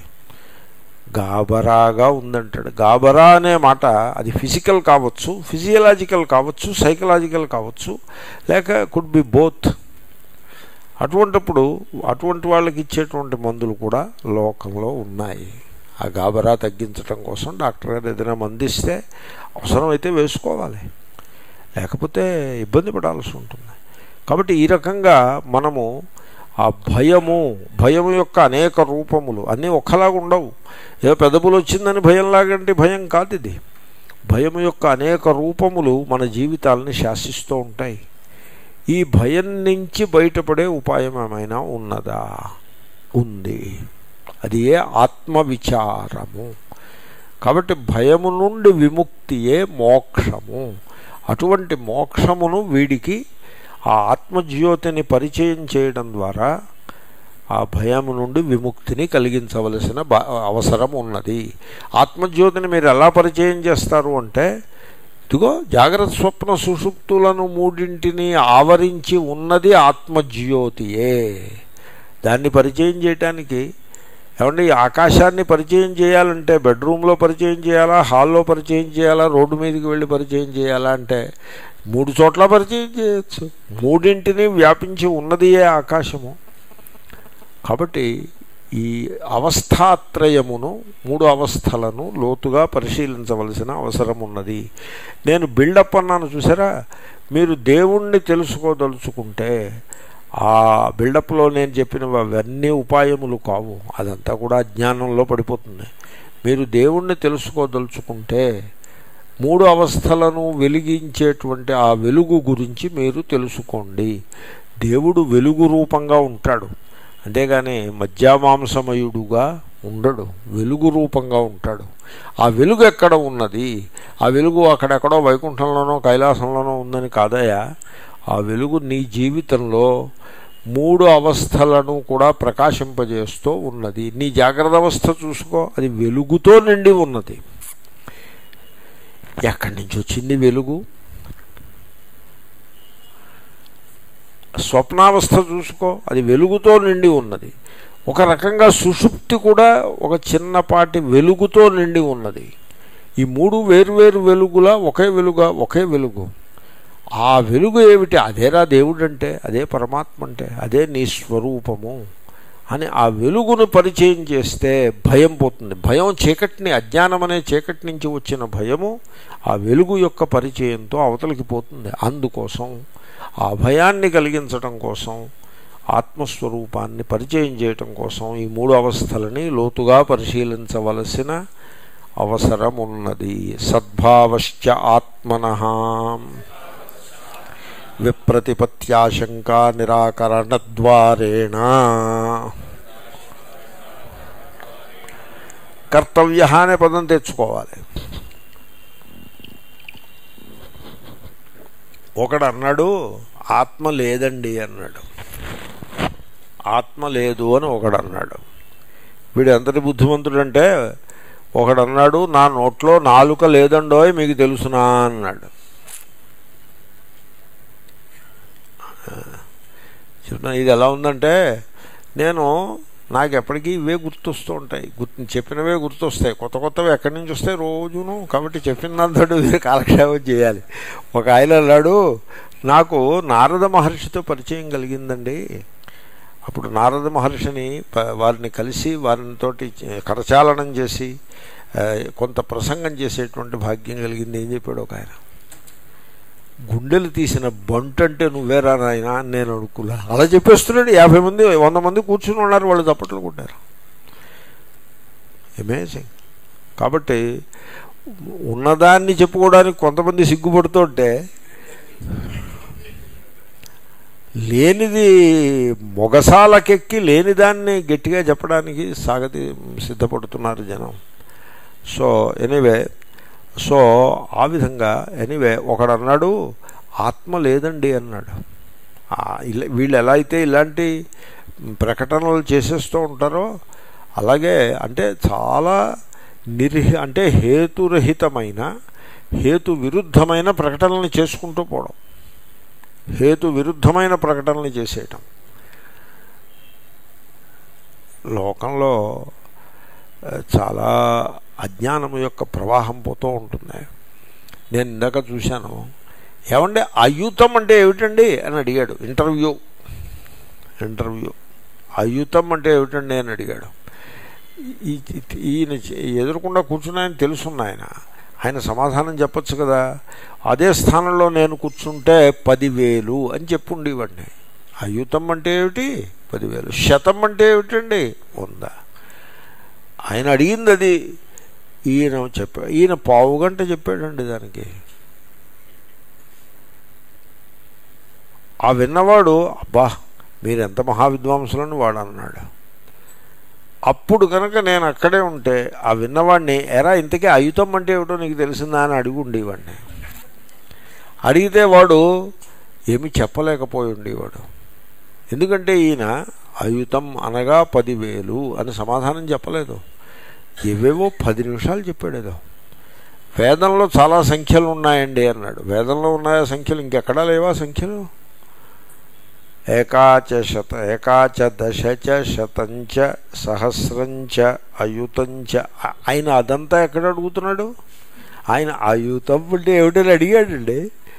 గాబరాగా ఉందంటాడు గాబరా అనే మాట అది ఫిజికల్ కావచ్చు ఫిజియలాజికల్ కావచ్చు సైకలాజికల్ కావచ్చు లేక కుడ్ బి బోత్ అటువంటిప్పుడు అటువంటి వాళ్ళకి ఇచ్చేటువంటి మందులు కూడా లోకంలో ఉన్నాయి ఆ గాబరా తగ్గించడం కోసం డాక్టర్ గారు ఏదైనా మందిస్తే అవసరమైతే వేసుకోవాలి లేకపోతే ఇబ్బంది పడాల్సి ఉంటుంది కాబట్టి ఈ రకంగా మనము ఆ భయము భయం యొక్క అనేక రూపములు అన్నీ ఒక్కలాగా ఉండవు ఏదో పెదపులు వచ్చిందని భయంలాగంటే భయం కాదు ఇది భయం యొక్క అనేక రూపములు మన జీవితాలని శాసిస్తూ ఉంటాయి ఈ భయం నుంచి బయటపడే ఉపాయం ఏమైనా ఉన్నదా ఉంది అది ఏ ఆత్మవిచారము కాబట్టి భయము నుండి విముక్తియే మోక్షము అటువంటి మోక్షమును వీడికి ఆ ఆత్మజ్యోతిని పరిచయం చేయడం ద్వారా ఆ భయము నుండి విముక్తిని కలిగించవలసిన అవసరం ఉన్నది ఆత్మజ్యోతిని మీరు ఎలా పరిచయం చేస్తారు అంటే ఇదిగో జాగ్రత్త స్వప్న సుషుప్తులను మూడింటిని ఆవరించి ఉన్నది ఆత్మజ్యోతియే దాన్ని పరిచయం చేయటానికి ఏమంటే ఈ ఆకాశాన్ని పరిచయం చేయాలంటే బెడ్రూమ్లో పరిచయం చేయాలా హాల్లో పరిచయం చేయాలా రోడ్డు మీదకి వెళ్ళి పరిచయం చేయాలా అంటే మూడు చోట్ల పరిచయం చేయొచ్చు మూడింటిని వ్యాపించి ఉన్నదియే ఆకాశము కాబట్టి ఈ అవస్థాత్రయమును మూడు అవస్థలను లోతుగా పరిశీలించవలసిన అవసరం ఉన్నది నేను బిల్డప్ అన్నాను చూసారా మీరు దేవుణ్ణి తెలుసుకోదలుచుకుంటే ఆ బిల్డప్లో నేను చెప్పినవి అవన్నీ ఉపాయములు కావు అదంతా కూడా అజ్ఞానంలో పడిపోతుంది మీరు దేవుణ్ణి తెలుసుకోదలుచుకుంటే మూడు అవస్థలను వెలిగించేటువంటి ఆ వెలుగు గురించి మీరు తెలుసుకోండి దేవుడు వెలుగు రూపంగా ఉంటాడు అంతేగాని మధ్యామాంసమయుడుగా ఉండడు వెలుగు రూపంగా ఉంటాడు ఆ వెలుగు ఎక్కడ ఉన్నది ఆ వెలుగు అక్కడెక్కడో వైకుంఠంలోనో కైలాసంలోనో ఉందని కాదయా ఆ వెలుగు నీ జీవితంలో మూడు అవస్థలను కూడా ప్రకాశింపజేస్తూ ఉన్నది నీ జాగ్రత్త అవస్థ చూసుకో అది వెలుగుతో నిండి ఉన్నది ఎక్కడి నుంచి వచ్చింది వెలుగు స్వప్నావస్థ చూసుకో అది వెలుగుతో నిండి ఉన్నది ఒక రకంగా సుషుప్తి కూడా ఒక చిన్నపాటి వెలుగుతో నిండి ఉన్నది ఈ మూడు వేరువేరు వెలుగుల ఒకే వెలుగా ఒకే వెలుగు ఆ వెలుగు ఏమిటి అదేరా దేవుడు అంటే అదే పరమాత్మ అంటే అదే నీ స్వరూపము అని ఆ వెలుగును పరిచయం చేస్తే భయం పోతుంది భయం చీకటిని అజ్ఞానం అనే చీకటి నుంచి వచ్చిన భయము ఆ వెలుగు యొక్క పరిచయంతో అవతలికి పోతుంది అందుకోసం ఆ భయాన్ని కలిగించటం కోసం ఆత్మస్వరూపాన్ని పరిచయం చేయటం కోసం ఈ మూడు అవస్థలని లోతుగా పరిశీలించవలసిన అవసరం ఉన్నది సద్భావశ్చ ఆత్మన విప్రతిపత్యాశంకా నిరాకరణద్వారేణ కర్తవ్య అనే పదం తెచ్చుకోవాలి ఒకడు అన్నాడు ఆత్మ లేదండి అన్నాడు ఆత్మ లేదు అని ఒకడు అన్నాడు వీడు ఎంతటి బుద్ధిమంతుడంటే ఒకడు అన్నాడు నా నోట్లో నాలుక లేదండోయ్ మీకు తెలుసునా అన్నాడు చెప్తున్నా ఇది ఎలా ఉందంటే నేను నాకు ఎప్పటికీ ఇవే గుర్తొస్తూ ఉంటాయి గుర్తు చెప్పినవే గుర్తొస్తాయి కొత్త కొత్తవి ఎక్కడి నుంచి వస్తాయి రోజును కాబట్టి చెప్పినంతడు కాలక్షేపం చేయాలి ఒక ఆయన అన్నాడు నాకు నారద మహర్షితో పరిచయం కలిగిందండి అప్పుడు నారద మహర్షిని వారిని కలిసి వారితోటి కరచాలనం చేసి కొంత ప్రసంగం చేసేటువంటి భాగ్యం కలిగింది ఏం చెప్పాడు ఒక ఆయన గుండెలు తీసిన బంటు అంటే నువ్వేరా నాయన అని నేను అనుకున్నా అలా చెప్పేస్తున్నాడు యాభై మంది వంద మంది కూర్చుని ఉన్నారు వాళ్ళు చప్పట్లు కొట్టారు అమేజింగ్ కాబట్టి ఉన్నదాన్ని చెప్పుకోవడానికి కొంతమంది సిగ్గుపడుతుంటే లేనిది మొగసాలకెక్కి లేనిదాన్ని గట్టిగా చెప్పడానికి సాగతి సిద్ధపడుతున్నారు జనం సో ఎనీవే సో ఆ విధంగా ఎనీవే ఒకడు అన్నాడు ఆత్మ లేదండి అన్నాడు ఆ, ఇలా వీళ్ళు ఎలా అయితే ఇలాంటి ప్రకటనలు చేసేస్తూ ఉంటారో అలాగే అంటే చాలా నిర్హి అంటే హేతురహితమైన హేతు విరుద్ధమైన ప్రకటనలు చేసుకుంటూ పోవడం హేతు విరుద్ధమైన ప్రకటనలు చేసేయటం లోకంలో ఆ, చాలా అజ్ఞానం యొక్క ప్రవాహం పోతూ ఉంటుంది నేను ఇందాక చూశాను ఏమంటే అయుతం అంటే ఏమిటండి అని అడిగాడు ఇంటర్వ్యూ ఇంటర్వ్యూ అయుతం అంటే ఏమిటండి అని అడిగాడు ఈ- ఈ- ఈయన ఎదురకుండా కూర్చున్నాయని తెలుసున్న ఆయన ఆయన సమాధానం చెప్పొచ్చు కదా అదే స్థానంలో నేను కూర్చుంటే పదివేలు అని చెప్పుండేవాడిని అయుతం అంటే ఏమిటి పదివేలు శతం అంటే ఏమిటండి వంద ఆయన అడిగింది అది ఈయన చెప్పా ఈయన పావు గంట చెప్పాడండి దానికి ఆ విన్నవాడు అబ్బా మీరు ఎంత మహావిద్వాంసులని వాడు అన్నాడు అప్పుడు కనుక నేను అక్కడే ఉంటే ఆ విన్నవాడిని ఎరా ఇంతకీ అయుతం అంటే ఏమిటో నీకు తెలిసిందా అని అడిగి ఉండేవాడిని అడిగితే వాడు ఏమి చెప్పలేకపోయి ఉండేవాడు ఎందుకంటే ఈయన అయుతం అనగా పదివేలు అని సమాధానం చెప్పలేదు ఏవేవో పది నిమిషాలు చెప్పాడు ఏదో వేదంలో చాలా సంఖ్యలు ఉన్నాయండి అన్నాడు వేదంలో ఉన్నాయా సంఖ్యలు ఇంకెక్కడా లేవా సంఖ్యలు ఏకాచ శత ఏకాచ దశచ శతంచ సహస్రంచ అయుతంచ ఆ- ఆయన అదంతా ఎక్కడ అడుగుతున్నాడు ఆయన అయుతం అంటే ఏమిటని అడిగాడండి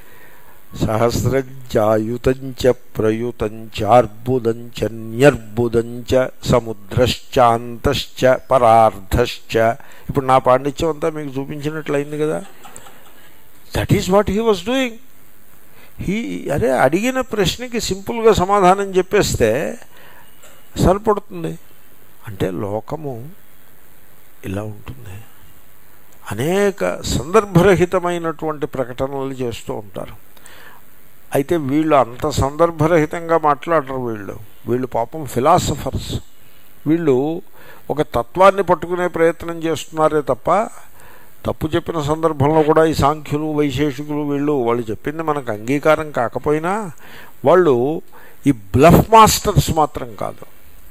సహస్రంచాయుతంచ ప్రయుతంచార్బుదంచ న్యర్బుదంచ సముద్రశ్చాంతశ్చ పరార్ధశ్చ ఇప్పుడు నా పాండిత్యం అంతా మీకు చూపించినట్లయింది కదా that is what he was doing he అరే అడిగిన ప్రశ్నకి సింపుల్గా సమాధానం చెప్పేస్తే సరిపడుతుంది అంటే లోకము ఇలా ఉంటుంది అనేక సందర్భరహితమైనటువంటి ప్రకటనలు చేస్తూ ఉంటారు అయితే వీళ్ళు అంత సందర్భరహితంగా మాట్లాడరు వీళ్ళు వీళ్ళు పాపం ఫిలాసఫర్స్ వీళ్ళు ఒక తత్వాన్ని పట్టుకునే ప్రయత్నం చేస్తున్నారే తప్ప తప్పు చెప్పిన సందర్భంలో కూడా ఈ సాంఖ్యులు వైశేషికులు వీళ్ళు వాళ్ళు చెప్పింది మనకు అంగీకారం కాకపోయినా వాళ్ళు ఈ బ్లఫ్ మాస్టర్స్ మాత్రం కాదు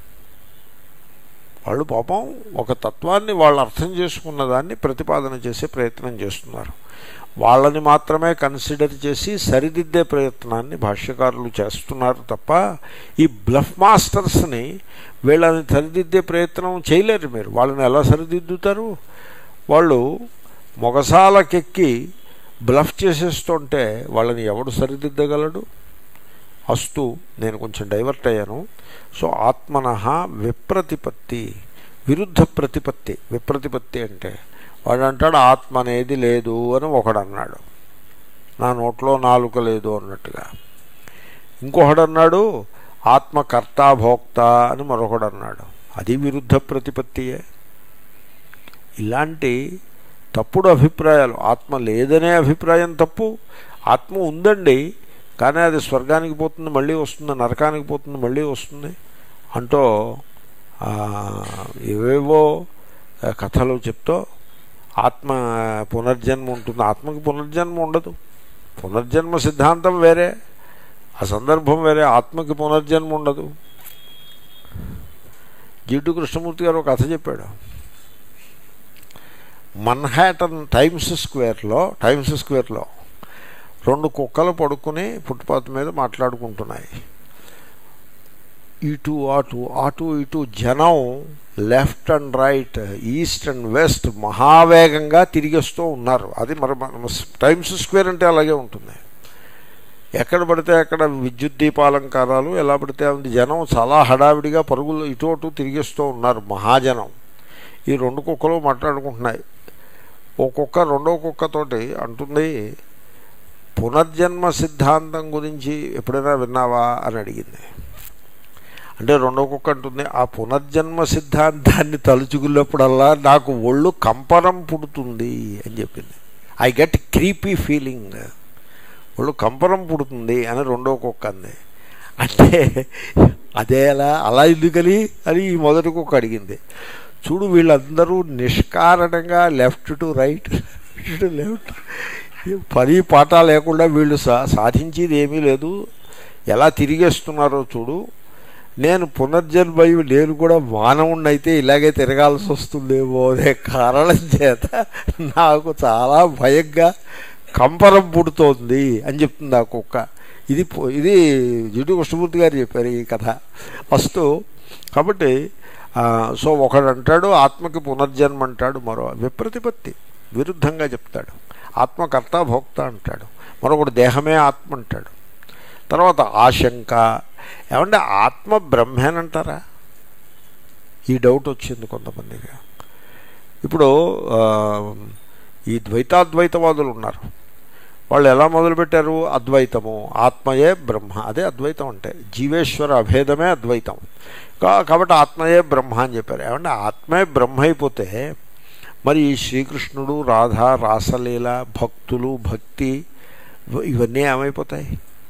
వాళ్ళు పాపం ఒక తత్వాన్ని వాళ్ళు అర్థం చేసుకున్న దాన్ని ప్రతిపాదన చేసే ప్రయత్నం చేస్తున్నారు వాళ్ళని మాత్రమే కన్సిడర్ చేసి సరిదిద్దే ప్రయత్నాన్ని భాష్యకారులు చేస్తున్నారు తప్ప ఈ బ్లఫ్ మాస్టర్స్ని వీళ్ళని సరిదిద్దే ప్రయత్నం చేయలేరు మీరు వాళ్ళని ఎలా సరిదిద్దుతారు వాళ్ళు మొగసాలకెక్కి బ్లఫ్ చేసేస్తుంటే వాళ్ళని ఎవడు సరిదిద్దగలడు అస్తు నేను కొంచెం డైవర్ట్ అయ్యాను సో ఆత్మన విప్రతిపత్తి విరుద్ధ ప్రతిపత్తి విప్రతిపత్తి అంటే వాడు అంటాడు ఆత్మ అనేది లేదు అని ఒకడు అన్నాడు నా నోట్లో నాలుక లేదు అన్నట్టుగా ఇంకొకడు అన్నాడు ఆత్మ కర్త భోక్త అని మరొకడు అన్నాడు అది విరుద్ధ ప్రతిపత్తియే ఇలాంటి తప్పుడు అభిప్రాయాలు ఆత్మ లేదనే అభిప్రాయం తప్పు ఆత్మ ఉందండి కానీ అది స్వర్గానికి పోతుంది మళ్ళీ వస్తుంది నరకానికి పోతుంది మళ్ళీ వస్తుంది అంటూ ఆ, ఏవేవో ఆ, కథలు చెప్తూ ఆత్మ పునర్జన్మ ఉంటుంది ఆత్మకి పునర్జన్మ ఉండదు పునర్జన్మ సిద్ధాంతం వేరే ఆ సందర్భం వేరే ఆత్మకి పునర్జన్మ ఉండదు జిడ్డు కృష్ణమూర్తి గారు ఒక కథ చెప్పాడు మన్హాటన్ టైమ్స్ స్క్వేర్లో టైమ్స్ స్క్వేర్లో రెండు కుక్కలు పడుకుని ఫుట్పాత్ మీద మాట్లాడుకుంటున్నాయి ఇటు అటు అటు ఇటు జనం left and right east and west మహావేగంగా తిరిగేస్తూ ఉన్నారు అది మరి మన టైమ్స్ స్క్వేర్ అంటే అలాగే ఉంటుంది ఎక్కడ పడితే అక్కడ విద్యుత్ దీపాలంకారాలు ఎలా పడితే అంది జనం చాలా హడావిడిగా పరుగులు ఇటు అటు తిరిగేస్తూ ఉన్నారు మహాజనం ఈ రెండు కుక్కలు మాట్లాడుకుంటున్నాయి ఓ కుక్క రెండో కుక్కతోటి అంటుంది పునర్జన్మ సిద్ధాంతం గురించి ఎప్పుడైనా విన్నావా అని అడిగింది అంటే రెండో కుక్క అంటుంది ఆ పునర్జన్మ సిద్ధాంతాన్ని తలుచుకున్నప్పుడల్లా నాకు ఒళ్ళు కంపరం పుడుతుంది అని చెప్పింది ఐ గెట్ క్రీపీ ఫీలింగ్ ఒళ్ళు కంపరం పుడుతుంది అని రెండో కుక్క అంది అంటే అదే అలా అలా ఎందుకని అని ఈ మొదటి కుక్క అడిగింది చూడు వీళ్ళందరూ నిష్కారణంగా left to right to left పని పాట లేకుండా వీళ్ళు సా సాధించేది ఏమీ లేదు ఎలా తిరిగేస్తున్నారో చూడు నేను పునర్జన్మయ్యి నేను కూడా మానవుణ్ణి అయితే ఇలాగే తిరగాల్సి వస్తుందేమో అనే కారణం చేత నాకు చాలా భయంగా కంపరం పుడుతోంది అని చెప్తుంది ఆ కుక్క ఇది పో- ఇది జిడ్డు కృష్ణమూర్తి గారు చెప్పారు ఈ కథ ఫస్ట్ కాబట్టి ఆ, సో ఒకడు అంటాడు ఆత్మకి పునర్జన్మ అంటాడు మరో విప్రతిపత్తి విరుద్ధంగా చెప్తాడు ఆత్మకర్త భోక్త అంటాడు మరొకడు దేహమే ఆత్మ అంటాడు తర్వాత ఆశంక ఏమంటే ఆత్మ బ్రహ్మేనంటారా ఈ డౌట్ వచ్చింది కొంతమందికి ఇప్పుడు ఆ, ఈ ద్వైతాద్వైతవాదులు ఉన్నారు వాళ్ళు ఎలా మొదలుపెట్టారు అద్వైతము ఆత్మయే బ్రహ్మ అదే అద్వైతం అంటే జీవేశ్వర అభేదమే అద్వైతం కా- కాబట్టి ఆత్మయే బ్రహ్మ అని చెప్పారు ఏమంటే ఆత్మే బ్రహ్మ అయిపోతే మరి ఈ శ్రీకృష్ణుడు రాధ రాసలీల భక్తులు భక్తి ఇవ- ఇవన్నీ ఏమైపోతాయి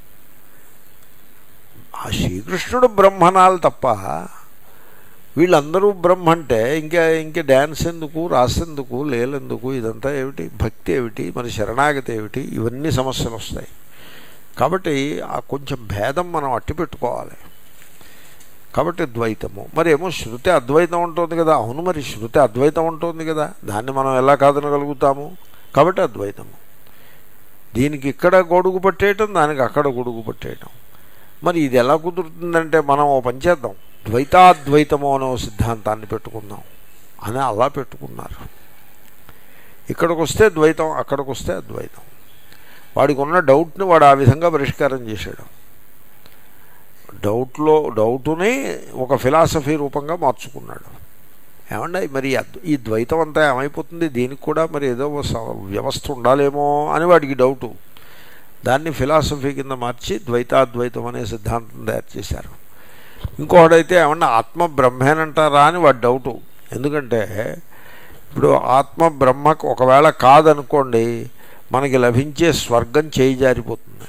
ఆ శ్రీకృష్ణుడు బ్రహ్మనాలు తప్ప వీళ్ళందరూ బ్రహ్మ అంటే ఇంకా ఇంకా డ్యాన్స్ ఎందుకు రాసేందుకు లేలెందుకు ఇదంతా ఏమిటి భక్తి ఏమిటి మరి శరణాగతి ఏమిటి ఇవన్నీ సమస్యలు వస్తాయి కాబట్టి ఆ కొంచెం భేదం మనం అట్టి పెట్టుకోవాలి కాబట్టి ద్వైతము మరి ఏమో శృతి అద్వైతం ఉంటుంది కదా అవును మరి శృతి అద్వైతం ఉంటుంది కదా దాన్ని మనం ఎలా కాదనగలుగుతాము కాబట్టి అద్వైతము దీనికి ఇక్కడ గొడుగు పట్టేయటం దానికి అక్కడ గొడుగు పట్టేయటం మరి ఇది ఎలా కుదురుతుందంటే మనం ఓ పని చేద్దాం ద్వైతాద్వైతము అనే ఓ సిద్ధాంతాన్ని పెట్టుకుందాం అని అలా పెట్టుకున్నారు ఇక్కడికి వస్తే ద్వైతం అక్కడికి వస్తే అద్వైతం వాడికి ఉన్న డౌట్ని వాడు ఆ విధంగా పరిష్కారం చేశాడు డౌట్లో డౌటుని ఒక ఫిలాసఫీ రూపంగా మార్చుకున్నాడు ఏమండి మరి ఈ అద్వ- ఈ ద్వైతం అంతా ఏమైపోతుంది దీనికి కూడా మరి ఏదో ఓ స- వ్యవస్థ ఉండాలేమో అని వాడికి డౌటు దాన్ని ఫిలాసఫీ కింద మార్చి ద్వైతాద్వైతం అనే సిద్ధాంతం తయారు చేశారు ఇంకొకడైతే ఏమన్నా ఆత్మ బ్రహ్మేనంటారా అని వాడి డౌటు ఎందుకంటే ఇప్పుడు ఆత్మ బ్రహ్మకు ఒకవేళ కాదనుకోండి మనకి లభించే స్వర్గం చేయి జారిపోతుంది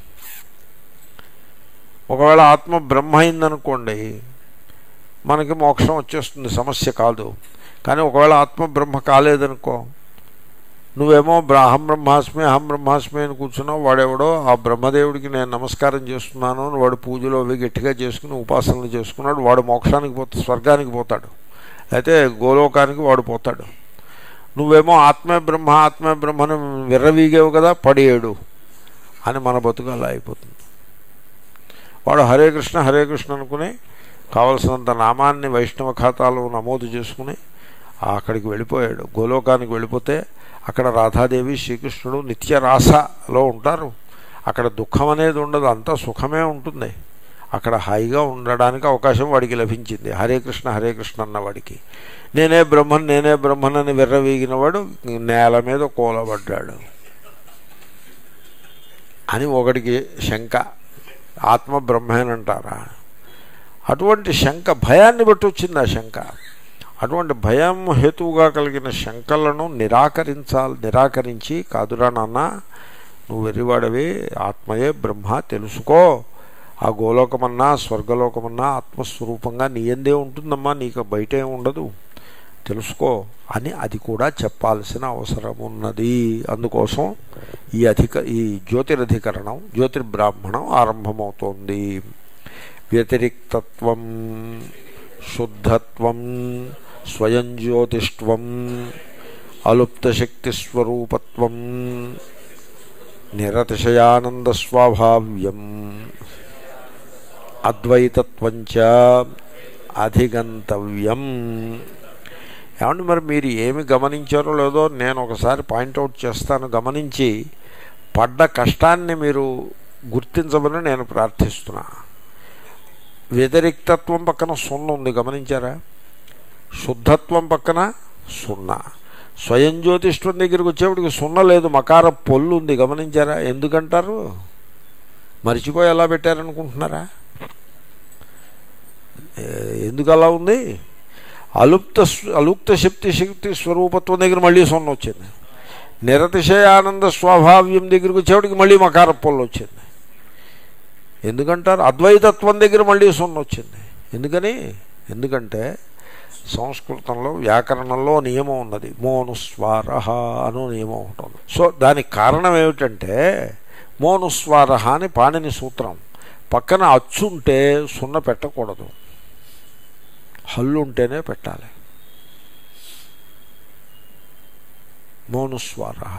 ఒకవేళ ఆత్మ బ్రహ్మ అయిందనుకోండి మనకి మోక్షం వచ్చేస్తుంది సమస్య కాదు కానీ ఒకవేళ ఆత్మ బ్రహ్మ కాలేదనుకో నువ్వేమో బ్ర- అహం బ్రహ్మాస్మి అహం బ్రహ్మాస్మి అని కూర్చున్నావు వాడెవడో ఆ బ్రహ్మదేవుడికి నేను నమస్కారం చేస్తున్నాను అని వాడు పూజలు అవి గట్టిగా చేసుకుని ఉపాసనలు చేసుకున్నాడు వాడు మోక్షానికి పోతా స్వర్గానికి పోతాడు అయితే గోలోకానికి వాడు పోతాడు నువ్వేమో ఆత్మే బ్రహ్మ ఆత్మే బ్రహ్మని విర్రవీగేవు కదా పడేయడు అని మన బతుకు అలా అయిపోతుంది వాడు హరే కృష్ణ హరే కృష్ణ అనుకుని కావలసినంత నామాన్ని వైష్ణవ ఖాతాలో నమోదు చేసుకుని అక్కడికి వెళ్ళిపోయాడు గోలోకానికి వెళ్ళిపోతే అక్కడ రాధాదేవి శ్రీకృష్ణుడు నిత్య రాసలో ఉంటారు అక్కడ దుఃఖం అనేది ఉండదు అంతా సుఖమే ఉంటుంది అక్కడ హాయిగా ఉండడానికి అవకాశం వాడికి లభించింది హరే కృష్ణ హరే కృష్ణ అన్నవాడికి నేనే బ్రహ్మన్ నేనే బ్రహ్మన్ అని విర్రవీగినవాడు నేల మీద కూలబడ్డాడు అని ఒకడికి శంక ఆత్మ బ్రహ్మేనంటారా అటువంటి శంక భయాన్ని బట్టి వచ్చింది ఆ శంక అటువంటి భయం హేతువుగా కలిగిన శంకలను నిరాకరించాలి నిరాకరించి కాదురా నాన్న నువ్వు వెర్రివాడవి ఆత్మయే బ్రహ్మ తెలుసుకో ఆ గోలోకమన్నా స్వర్గలోకమన్నా ఆత్మస్వరూపంగా నీ ఎందే ఉంటుందమ్మా నీకు బయటే ఉండదు తెలుసుకో అని అది కూడా చెప్పాల్సిన అవసరం ఉన్నది అందుకోసం ఈ అధిక ఈ జ్యోతిరధికరణం జ్యోతిర్బ్రాహ్మణం ఆరంభమవుతోంది వ్యతిరిక్తత్వం శుద్ధత్వం స్వయం జ్యోతిష్వం అలుప్తశక్తిస్వరూపత్వం నిరతిశయానంద స్వాభావ్యం అద్వైతత్వంచ అధిగంతవ్యం ఏమంటే మరి మీరు ఏమి గమనించారో లేదో నేను ఒకసారి పాయింట్అవుట్ చేస్తాను గమనించి పడ్డ కష్టాన్ని మీరు గుర్తించమని నేను ప్రార్థిస్తున్నా వ్యతిరిక్తత్వం పక్కన సున్న ఉంది గమనించారా శుద్ధత్వం పక్కన సున్నా స్వయం జ్యోతిష్వం దగ్గరికి వచ్చేప్పటికి సున్న లేదు మకార పొల్లు ఉంది గమనించారా ఎందుకంటారు మర్చిపోయి ఎలా పెట్టారనుకుంటున్నారా ఏ- ఎందుకు అలా ఉంది అలుప్త స్వ- అలుప్త శక్తి శక్తి స్వరూపత్వం దగ్గర మళ్ళీ సొన్న వచ్చింది నిరతిశయానంద స్వాభావ్యం దగ్గరికి వచ్చేవాడికి మళ్ళీ మకార పొల్లు వచ్చింది ఎందుకంటారు అద్వైతత్వం దగ్గర మళ్ళీ సొన్న వచ్చింది ఎందుకని ఎందుకంటే సంస్కృతంలో వ్యాకరణంలో నియమం ఉన్నది మోనుస్వారహ అను నియమం ఉంటుంది సో దానికి కారణం ఏమిటంటే మోనుస్వారహ అని పాణిని సూత్రం పక్కన అచ్చుంటే సున్న పెట్టకూడదు హల్లు ఉంటేనే పెట్టాలి మోనుస్వారహ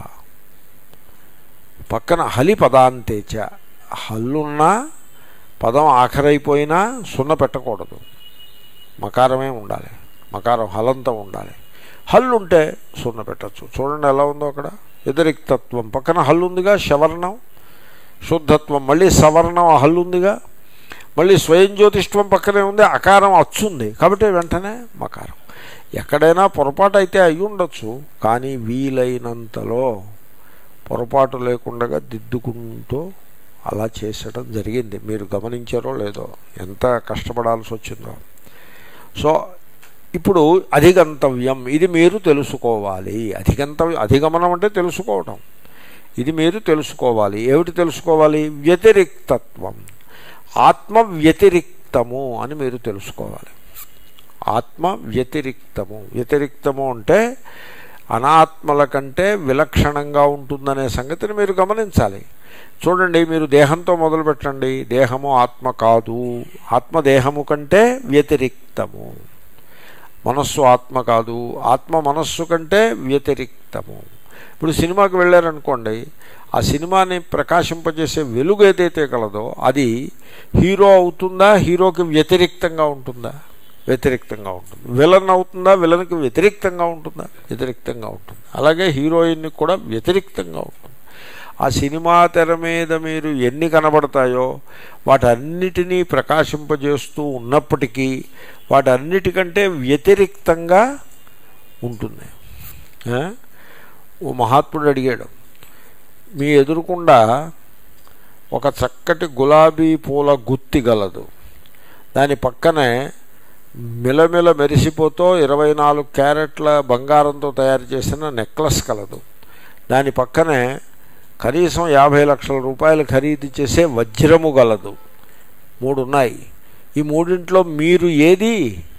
పక్కన హలి పదాంతేచ హల్లున్నా పదం ఆఖరైపోయినా సున్న పెట్టకూడదు మకారమే ఉండాలి మకారం హలంతా ఉండాలి హల్లు ఉంటే సున్న పెట్టచ్చు చూడండి ఎలా ఉందో అక్కడ వ్యతిరిక్తత్వం పక్కన హల్లు ఉందిగా శవర్ణం శుద్ధత్వం మళ్ళీ సవర్ణం హల్లు ఉందిగా మళ్ళీ స్వయం జ్యోతిష్వం పక్కనే ఉంది అకారం అచ్చుంది కాబట్టి వెంటనే మకారం ఎక్కడైనా పొరపాటు అయితే అయి ఉండొచ్చు కానీ వీలైనంతలో పొరపాటు లేకుండా దిద్దుకుంటూ అలా చేసడం జరిగింది మీరు గమనించారో లేదో ఎంత కష్టపడాల్సి వచ్చిందో సో ఇప్పుడు అధిగంతవ్యం ఇది మీరు తెలుసుకోవాలి అధిగంతవ్యం అధిగమనం అంటే తెలుసుకోవటం ఇది మీరు తెలుసుకోవాలి ఏమిటి తెలుసుకోవాలి వ్యతిరిక్తత్వం ఆత్మ వ్యతిరిక్తము అని మీరు తెలుసుకోవాలి ఆత్మ వ్యతిరిక్తము వ్యతిరిక్తము అంటే అనాత్మల కంటే విలక్షణంగా ఉంటుందనే సంగతిని మీరు గమనించాలి చూడండి మీరు దేహంతో మొదలు పెట్టండి దేహము ఆత్మ కాదు ఆత్మ దేహము కంటే వ్యతిరిక్తము మనస్సు ఆత్మ కాదు ఆత్మ మనస్సు కంటే వ్యతిరిక్తము ఇప్పుడు సినిమాకి వెళ్ళారనుకోండి ఆ సినిమాని ప్రకాశింపజేసే వెలుగు ఏదైతే కలదో అది హీరో అవుతుందా హీరోకి వ్యతిరిక్తంగా ఉంటుందా వ్యతిరిక్తంగా ఉంటుంది విలన్ అవుతుందా విలన్కి వ్యతిరిక్తంగా ఉంటుందా వ్యతిరిక్తంగా ఉంటుంది అలాగే హీరోయిన్కి కూడా వ్యతిరిక్తంగా ఉంటుంది ఆ సినిమా తెర మీద మీరు ఎన్ని కనబడతాయో వాటన్నిటినీ ప్రకాశింపజేస్తూ ఉన్నప్పటికీ వాటన్నిటికంటే వ్యతిరిక్తంగా ఉంటుంది ఆ? ఓ మహాత్ముడు అడిగాడు మీ ఎదురుకుండా ఒక చక్కటి గులాబీ పూల గుత్తి గలదు దాని పక్కనే మిలమిల మెరిసిపోతూ ఇరవై నాలుగు క్యారెట్ల బంగారంతో తయారు చేసిన నెక్లెస్ కలదు దాని పక్కనే కనీసం యాభై లక్షల రూపాయలు ఖరీదు చేసే వజ్రము గలదు మూడు ఉన్నాయి ఈ మూడింట్లో మీరు ఏది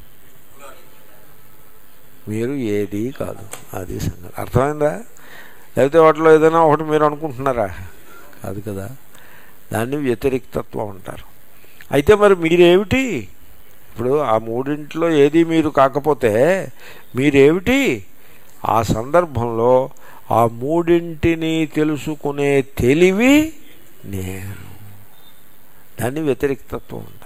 మీరు ఏది కాదు అది సంగతి అర్థమైందా లేకపోతే వాటిలో ఏదైనా ఒకటి మీరు అనుకుంటున్నారా కాదు కదా దాన్ని వ్యతిరిక్తత్వం అంటారు అయితే మరి మీరేమిటి ఇప్పుడు ఆ మూడింట్లో ఏది మీరు కాకపోతే మీరేమిటి ఆ సందర్భంలో ఆ మూడింటిని తెలుసుకునే తెలివి నేను దాన్ని వ్యతిరిక్తత్వం అంటారు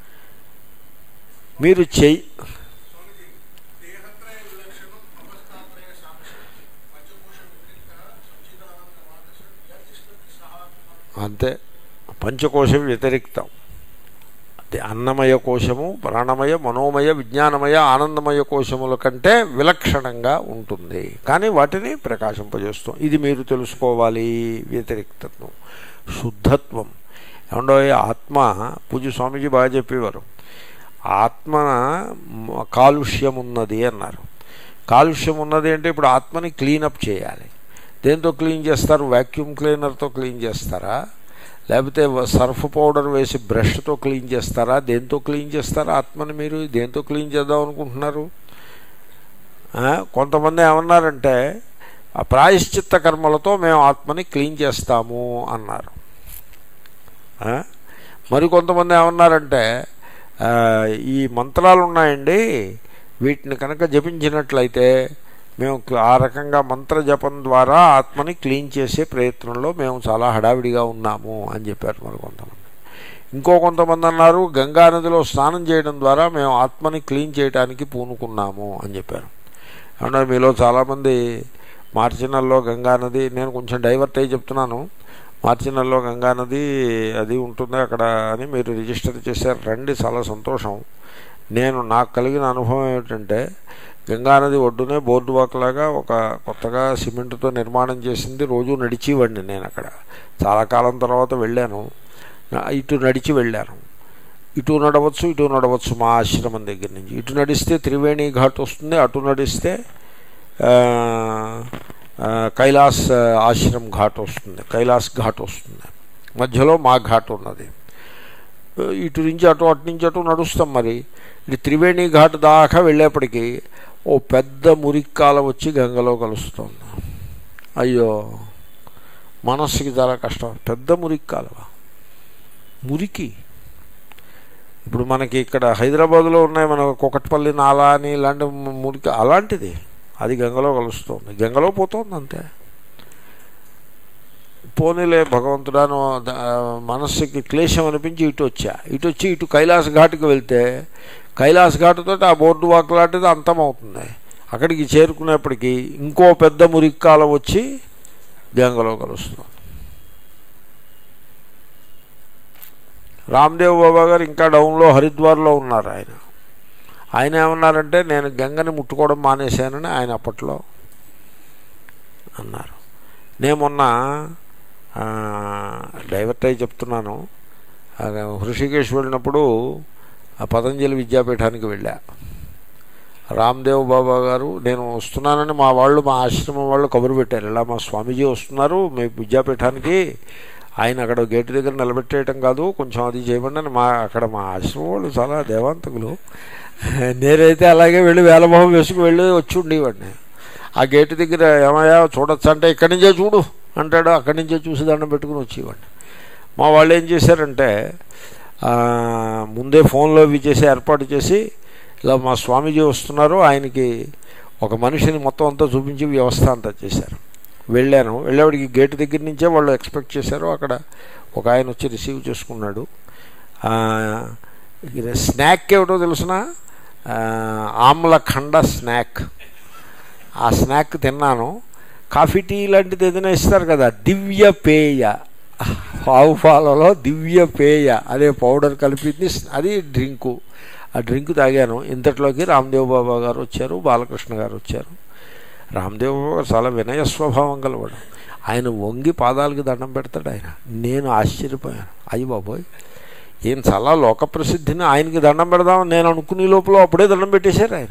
మీరు చెయ్యి దేహత్రయ విలక్షణం అవస్థాత్రయ సాక్ష్యం పంచకోశ వ్యతిరిక్త సచ్చిదానంద మానసం యతిష్ఠతి సహాత్మ అంతే పంచకోశం వ్యతిరిక్తం అదే అన్నమయ కోశము ప్రాణమయ మనోమయ విజ్ఞానమయ ఆనందమయ కోశముల కంటే విలక్షణంగా ఉంటుంది కానీ వాటిని ప్రకాశింపజేస్తాం ఇది మీరు తెలుసుకోవాలి వ్యతిరిక్తత్వం శుద్ధత్వం ఏమండో ఆత్మ పూజ స్వామీజీ బాగా చెప్పేవారు ఆత్మ మ- కాలుష్యం ఉన్నది అన్నారు కాలుష్యం ఉన్నది అంటే ఇప్పుడు ఆత్మని క్లీనప్ చేయాలి దేంతో క్లీన్ చేస్తారు వాక్యూమ్ క్లీనర్తో క్లీన్ చేస్తారా లేకపోతే వ- సర్ఫ్ పౌడర్ వేసి బ్రష్తో క్లీన్ చేస్తారా దేంతో క్లీన్ చేస్తారా ఆత్మని మీరు దేంతో క్లీన్ చేద్దాం అనుకుంటున్నారు ఆ, కొంతమంది ఏమన్నారంటే ఆ ప్రాయశ్చిత్త కర్మలతో మేము ఆత్మని క్లీన్ చేస్తాము అన్నారు ఆ, మరి కొంతమంది ఏమన్నారంటే ఆ, ఈ మంత్రాలు ఉన్నాయండి వీటిని కనుక జపించినట్లయితే మేము క్ల- ఆ రకంగా మంత్ర జపం ద్వారా ఆత్మని క్లీన్ చేసే ప్రయత్నంలో మేము చాలా హడావిడిగా ఉన్నాము అని చెప్పారు మరి కొంతమంది ఇంకో కొంతమంది అన్నారు గంగా నదిలో స్నానం చేయడం ద్వారా మేము ఆత్మని క్లీన్ చేయడానికి పూనుకున్నాము అని చెప్పారు ఏమన్నా మీలో చాలామంది మార్చి నెలలో గంగా నది నేను కొంచెం డైవర్ట్ అయ్యి చెప్తున్నాను మార్చి నెలలో గంగా నది అది ఉంటుంది అక్కడ అని మీరు రిజిస్టర్ చేశారు రండి చాలా సంతోషం నేను నాకు కలిగిన అనుభవం ఏమిటంటే గంగానది ఒడ్డునే బోర్డు వాక్ లాగా ఒక కొత్తగా సిమెంట్తో నిర్మాణం చేసింది రోజు నడిచివ్వండి నేను అక్కడ చాలా కాలం తర్వాత వెళ్ళాను నా- ఇటు నడిచి వెళ్ళాను ఇటు నడవచ్చు ఇటు నడవచ్చు మా ఆశ్రమం దగ్గర నుంచి ఇటు నడిస్తే త్రివేణి ఘాట్ వస్తుంది అటు నడిస్తే ఆ, ఆ, కైలాస్ ఆశ్రమ్ ఘాట్ వస్తుంది కైలాస్ ఘాట్ వస్తుంది మధ్యలో మా ఘాట్ ఉన్నది ఇటు నుంచి అటు అటు నుంచి అటు నడుస్తాం మరి ఇది త్రివేణి ఘాట్ దాకా వెళ్ళేప్పటికీ ఓ పెద్ద మురిక్కాల వచ్చి గంగలో కలుస్తుంది అయ్యో మనస్సుకి చాలా కష్టం పెద్ద మురిక్కాలవ మురికి ఇప్పుడు మనకి ఇక్కడ హైదరాబాద్లో ఉన్నాయి మన కుకట్పల్లి నాలా అని ఇలాంటి మురికి అలాంటిది అది గంగలో కలుస్తుంది గంగలో పోతుంది అంతే పోనీలే భగవంతుడాను ద- మనస్సుకి క్లేశం అనిపించి ఇటు వచ్చా ఇటు వచ్చి ఇటు కైలాస ఘాటుకి వెళ్తే కైలాస ఘాటుతో ఆ బోర్డు వాక్ లాంటిది అంతమవుతుంది అక్కడికి చేరుకునేప్పటికీ ఇంకో పెద్ద మురిక్కాలం వచ్చి గంగలో కలుస్తుంది రామ్దేవ్ బాబా గారు ఇంకా డౌన్లో హరిద్వార్లో ఉన్నారు ఆయన ఆయన ఏమన్నారంటే నేను గంగని ముట్టుకోవడం మానేశానని ఆయన అప్పట్లో అన్నారు నేను మొన్న ఆ, డైవర్ట్ అయి చెప్తున్నాను ఆ, హృషికేశ్ వెళ్ళినప్పుడు ఆ పతంజలి విద్యాపీఠానికి వెళ్ళా రామ్దేవ్ బాబా గారు నేను వస్తున్నానని మా వాళ్ళు మా ఆశ్రమం వాళ్ళు కబురు పెట్టారు ఇలా మా స్వామీజీ వస్తున్నారు మీ విద్యాపీఠానికి ఆయన అక్కడ గేటు దగ్గర నిలబెట్టేయటం కాదు కొంచెం అది చేయమని అని మా అక్కడ మా ఆశ్రమం వాళ్ళు చాలా దేవాంతకులు నేనైతే అలాగే వెళ్ళి వేలమొహం వేసుకు వెళ్ళి వచ్చి ఉండేవాడిని ఆ గేటు దగ్గర ఏమయ్యా చూడొచ్చు అంటే ఇక్కడి నుంచే చూడు అంటాడు అక్కడి నుంచే చూసి దండం పెట్టుకుని వచ్చేవాడిని మా వాళ్ళు ఏం చేశారంటే ఆ, ముందే ఫోన్లో ఇవి చేసి ఏర్పాటు చేసి ఇలా మా స్వామీజీ వస్తున్నారు ఆయనకి ఒక మనిషిని మొత్తం అంతా చూపించి వ్యవస్థ అంతా చేశారు వెళ్ళాను వెళ్ళేవాడికి గేట్ దగ్గర నుంచే వాళ్ళు ఎక్స్పెక్ట్ చేశారు అక్కడ ఒక ఆయన వచ్చి రిసీవ్ చేసుకున్నాడు ఆ, ఇది స్నాక్ ఏమిటో తెలుసిన ఆమ్లఖండ స్నాక్ ఆ స్నాక్ తిన్నాను కాఫీ టీ లాంటిది ఏదైనా ఇస్తారు కదా దివ్య పేయ ఆవు పాలలో దివ్య పేయ అదే పౌడర్ కలిపింది అది డ్రింకు ఆ డ్రింక్ తాగాను ఇంతట్లోకి రామ్దేవ్ బాబా గారు వచ్చారు బాలకృష్ణ గారు వచ్చారు రామ్దేవ్ బాబా గారు చాలా వినయ స్వభావం గలవాడు ఆయన వంగి పాదాలకి దండం పెడతాడు ఆయన నేను ఆశ్చర్యపోయాను అయ్యి బాబోయ్ ఈయన చాలా లోక ప్రసిద్ధిని ఆయనకి దండం పెడదామని నేను అనుకునే లోపల అప్పుడే దండం పెట్టేశారు ఆయన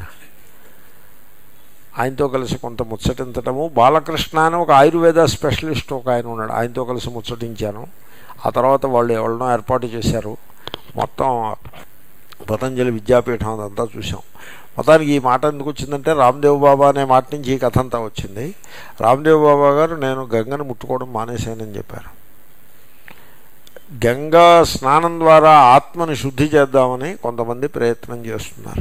ఆయనతో కలిసి కొంత ముచ్చటించటము బాలకృష్ణ అని ఒక ఆయుర్వేద స్పెషలిస్ట్ ఒక ఆయన ఉన్నాడు ఆయనతో కలిసి ముచ్చటించాను ఆ తర్వాత వాళ్ళు ఎవరినో ఏర్పాటు చేశారు మొత్తం పతంజలి విద్యాపీఠం అదంతా చూసాం మొత్తానికి ఈ మాట ఎందుకు వచ్చిందంటే రామ్దేవ్ బాబా అనే మాట నుంచి ఈ కథ అంతా వచ్చింది రామ్దేవ్ బాబా గారు నేను గంగను ముట్టుకోవడం మానేశానని చెప్పారు గంగా స్నానం ద్వారా ఆత్మని శుద్ధి చేద్దామని కొంతమంది ప్రయత్నం చేస్తున్నారు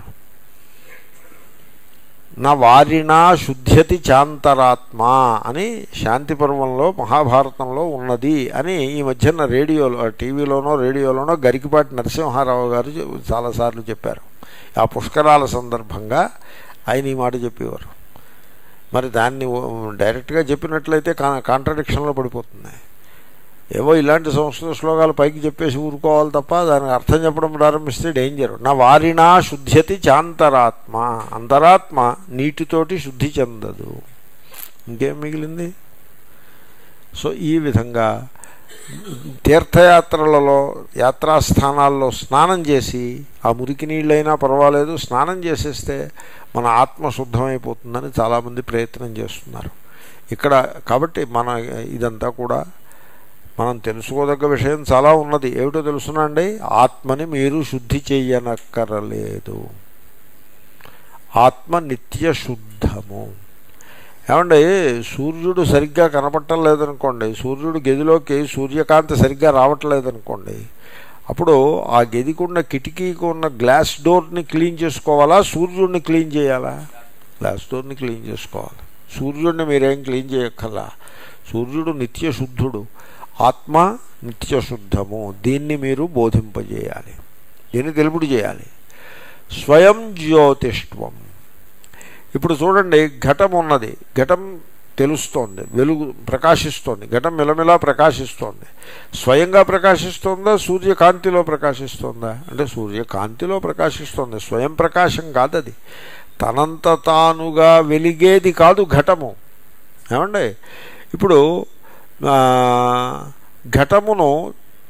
నా వారినా శుద్ధ్యతి చాంతరాత్మ అని శాంతి పర్వంలో మహాభారతంలో ఉన్నది అని ఈ మధ్యన రేడియోలో టీవీలోనో రేడియోలోనో గరికిపాటి నరసింహారావు గారు చె- చాలాసార్లు చెప్పారు ఆ పుష్కరాల సందర్భంగా ఆయన ఈ మాట చెప్పేవారు మరి దాన్ని ఓ- డైరెక్ట్గా చెప్పినట్లయితే కా కాంట్రడిక్షన్లో పడిపోతుంది ఏవో ఇలాంటి సంస్కృత శ్లోకాలు పైకి చెప్పేసి ఊరుకోవాలి తప్ప దానికి అర్థం చెప్పడం ప్రారంభిస్తే డేంజర్ నా వారినా శుద్ధ్యతి చాంతరాత్మ అంతరాత్మ నీటితోటి శుద్ధి చెందదు ఇంకేం మిగిలింది సో ఈ విధంగా తీర్థయాత్రలలో యాత్రాస్థానాల్లో స్నానం చేసి ఆ మురికి నీళ్ళైనా పర్వాలేదు స్నానం చేసేస్తే మన ఆత్మ శుద్ధమైపోతుందని చాలామంది ప్రయత్నం చేస్తున్నారు ఇక్కడ కాబట్టి మన ఇదంతా కూడా మనం తెలుసుకోదగ్గ విషయం చాలా ఉన్నది ఏమిటో తెలుసునండి ఆత్మని మీరు శుద్ధి చెయ్యనక్కరలేదు ఆత్మ నిత్య శుద్ధము ఏమండి సూర్యుడు సరిగ్గా కనపడటం లేదనుకోండి సూర్యుడు గదిలోకి సూర్యకాంతి సరిగ్గా రావట్లేదనుకోండి అప్పుడు ఆ గదికి ఉన్న కిటికీకి ఉన్న గ్లాస్ డోర్ని క్లీన్ చేసుకోవాలా సూర్యుడిని క్లీన్ చేయాలా గ్లాస్ డోర్ని క్లీన్ చేసుకోవాలి సూర్యుడిని మీరేం క్లీన్ చేయక్కర్లా సూర్యుడు నిత్య శుద్ధుడు ఆత్మ నిత్య శుద్ధము దీన్ని మీరు బోధింపజేయాలి దీన్ని తెలుపుడు చేయాలి స్వయం జ్యోతిష్వం ఇప్పుడు చూడండి ఘటం ఉన్నది ఘటం తెలుస్తోంది వెలుగు ప్రకాశిస్తోంది ఘటం మిలమిలా ప్రకాశిస్తోంది స్వయంగా ప్రకాశిస్తోందా సూర్యకాంతిలో ప్రకాశిస్తోందా అంటే సూర్యకాంతిలో ప్రకాశిస్తోంది స్వయం ప్రకాశం కాదు అది తనంత తానుగా వెలిగేది కాదు ఘటము ఏమండి ఇప్పుడు ఆ, ఘటమును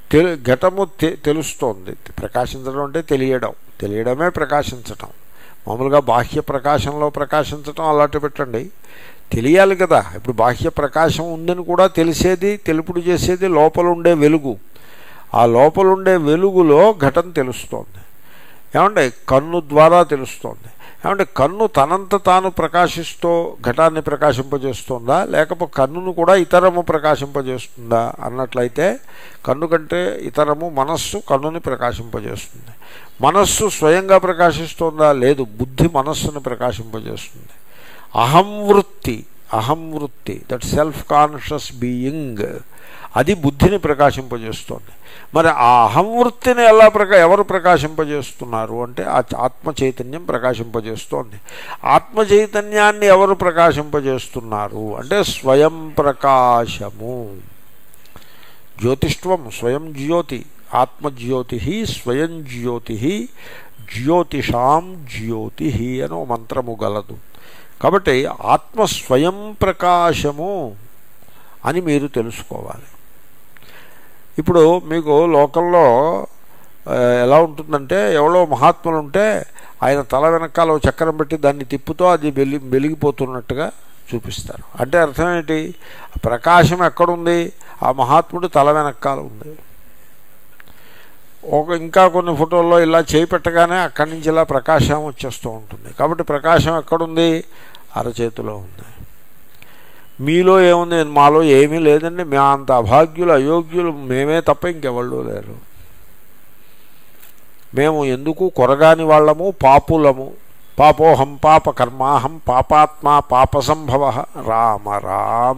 తెలు ఘటము తె తెలుస్తోంది ప్రకాశించడం అంటే తెలియడం తెలియడమే ప్రకాశించటం మామూలుగా బాహ్య ప్రకాశంలో ప్రకాశించటం అలాంటి పెట్టండి తెలియాలి కదా ఇప్పుడు బాహ్య ప్రకాశం ఉందని కూడా తెలిసేది తెలుపుడు చేసేది లోపల ఉండే వెలుగు ఆ లోపల ఉండే వెలుగులో ఘటన తెలుస్తోంది ఏమంటే కన్ను ద్వారా తెలుస్తోంది ఏమంటే కన్ను తనంత తాను ప్రకాశిస్తూ ఘటాన్ని ప్రకాశింపజేస్తుందా లేకపోతే కన్నును కూడా ఇతరము ప్రకాశింపజేస్తుందా అన్నట్లయితే కన్ను కంటే ఇతరము మనస్సు కన్నుని ప్రకాశింపజేస్తుంది మనస్సు స్వయంగా ప్రకాశిస్తోందా లేదు బుద్ధి మనస్సుని ప్రకాశింపజేస్తుంది అహం వృత్తి అహం వృత్తి దట్ సెల్ఫ్ కాన్షియస్ బీయింగ్ అది బుద్ధిని ప్రకాశింపజేస్తోంది మరి ఆ అహం వృత్తిని ఎలా ప్రకా ఎవరు ప్రకాశింపజేస్తున్నారు అంటే ఆ ఆత్మ చైతన్యం ప్రకాశింపజేస్తోంది ఆత్మ చైతన్యాన్ని ఎవరు ప్రకాశింపజేస్తున్నారు అంటే స్వయం ప్రకాశము జ్యోతిష్వం స్వయం జ్యోతి ఆత్మజ్యోతి స్వయం జ్యోతి జ్యోతిషాం జ్యోతి అని ఓ మంత్రము గలదు కాబట్టి ఆత్మ స్వయం ప్రకాశము అని మీరు తెలుసుకోవాలి ఇప్పుడు మీకు లోకల్లో ఆ, ఎలా ఉంటుందంటే ఎవరో మహాత్ములు ఉంటే ఆయన తల వెనకాల ఓ చక్రం పెట్టి దాన్ని తిప్పుతో అది వెలి వెలిగిపోతున్నట్టుగా చూపిస్తారు అంటే అర్థం ఏంటి ప్రకాశం ఎక్కడుంది ఆ మహాత్ముడు తల వెనకాల ఉంది ఒక ఇంకా కొన్ని ఫోటోల్లో ఇలా చేయి పెట్టగానే అక్కడి నుంచి ఇలా ప్రకాశం వచ్చేస్తూ ఉంటుంది కాబట్టి ప్రకాశం ఎక్కడుంది అరచేతిలో ఉంది మీలో ఏముంది మాలో ఏమీ లేదండి మేము అంత అభాగ్యులు అయోగ్యులు మేమే తప్ప ఇంకెవళ్ళు లేరు మేము ఎందుకు కొరగాని వాళ్ళము పాపులము పాపోహం పాప కర్మాహం పాపాత్మ పాప సంభవ రామ రామ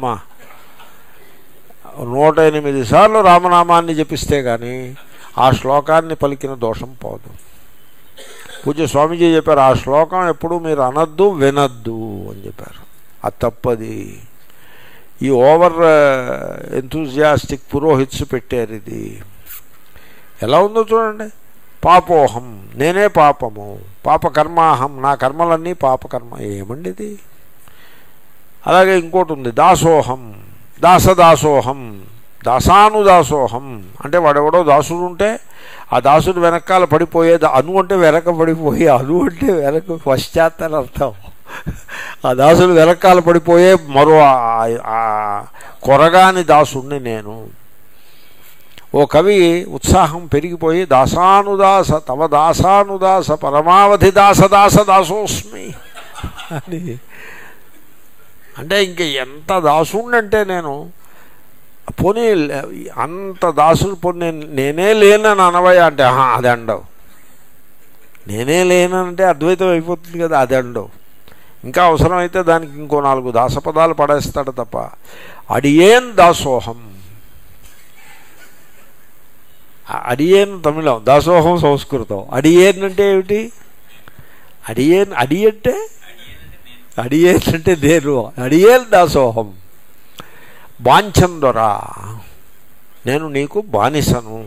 నూట ఎనిమిది సార్లు రామనామాన్ని జపిస్తే కానీ ఆ శ్లోకాన్ని పలికిన దోషం పోదు పూజ్య స్వామీజీ చెప్పారు ఆ శ్లోకం ఎప్పుడు మీరు అనద్దు వినద్దు అని చెప్పారు అది తప్పది ఈ ఓవర్ ఎంతూజియాస్టిక్ పురోహిత్స్ పెట్టారు ఇది ఎలా ఉందో చూడండి పాపోహం నేనే పాపము పాప కర్మాహం నా కర్మలన్నీ పాపకర్మ ఏమండి ఇది అలాగే ఇంకోటి ఉంది దాసోహం దాసదాసోహం దాసానుదాసోహం అంటే వాడెవడో దాసుడు ఉంటే ఆ దాసుడు వెనకాల పడిపోయే దా- అను అంటే వెనక పడిపోయి అను అంటే వెనక పశ్చాత్ అని అర్థం ఆ దాసుడు వెనకాల పడిపోయే మరో ఆ- ఆ కొరగాని దాసుడిని నేను ఓ కవి ఉత్సాహం పెరిగిపోయి దాసానుదాస తవ దాసానుదాస పరమావధి దాస దాస దాసోస్మి అని అంటే ఇంక ఎంత దాసుండంటే నేను పోనీ అంత దాసుడు పోనీ నేను- నేనే లేనని అనవయ్య అంటే ఆహా, అది అండవు నేనే లేనంటే అద్వైతం అయిపోతుంది కదా అది అండవు ఇంకా అవసరమైతే దానికి ఇంకో నాలుగు దాసపదాలు పడేస్తాడు తప్ప అడియేన్ దాసోహం అ- అడియేన్ తమిళం దాసోహం సంస్కృతం అడియేన్ అంటే ఏమిటి అడియేన్ అడి అంటే అడియేన్ అంటే నేను అడియేన్ దాసోహం బాంఛందొరా నేను నీకు బానిసను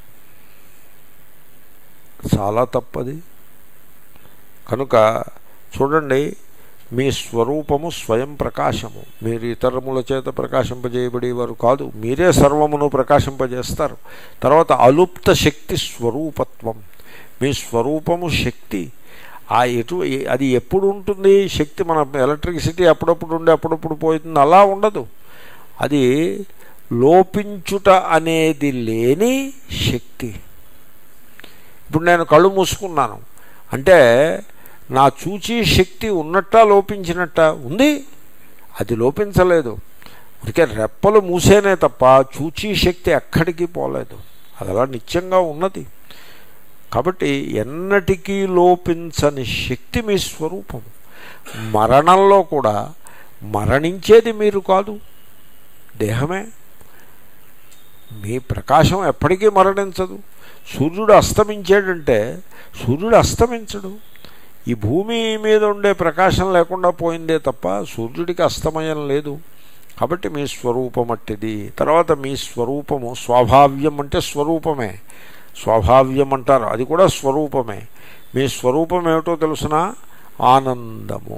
చాలా తప్పది కనుక చూడండి మీ స్వరూపము స్వయం ప్రకాశము మీరు ఇతరముల చేత ప్రకాశింపజేయబడేవారు కాదు మీరే సర్వమును ప్రకాశింపజేస్తారు తర్వాత అలుప్త శక్తి స్వరూపత్వం మీ స్వరూపము శక్తి ఆ ఎటు అది ఎప్పుడు ఉంటుంది శక్తి మన ఎలక్ట్రిసిటీ అప్పుడప్పుడు ఉండి అప్పుడప్పుడు పోతుంది అలా ఉండదు అది లోపించుట అనేది లేని శక్తి ఇప్పుడు నేను కళ్ళు మూసుకున్నాను అంటే నా చూచీ శక్తి ఉన్నట్ట లోపించినట్ట ఉంది అది లోపించలేదు అందుకే రెప్పలు మూసేనే తప్ప చూచీ శక్తి ఎక్కడికి పోలేదు అది అలా నిత్యంగా ఉన్నది కాబట్టి ఎన్నటికీ లోపించని శక్తి మీ స్వరూపం మరణంలో కూడా మరణించేది మీరు కాదు దేహమే మీ ప్రకాశం ఎప్పటికీ మరణించదు సూర్యుడు అస్తమించాడంటే సూర్యుడు అస్తమించడు ఈ భూమి మీద ఉండే ప్రకాశం లేకుండా పోయిందే తప్ప సూర్యుడికి అస్తమయం లేదు కాబట్టి మీ స్వరూపం అట్టిది తర్వాత మీ స్వరూపము స్వాభావ్యం అంటే స్వరూపమే స్వాభావ్యం అంటారు అది కూడా స్వరూపమే మీ స్వరూపం ఏమిటో తెలుసిన ఆనందము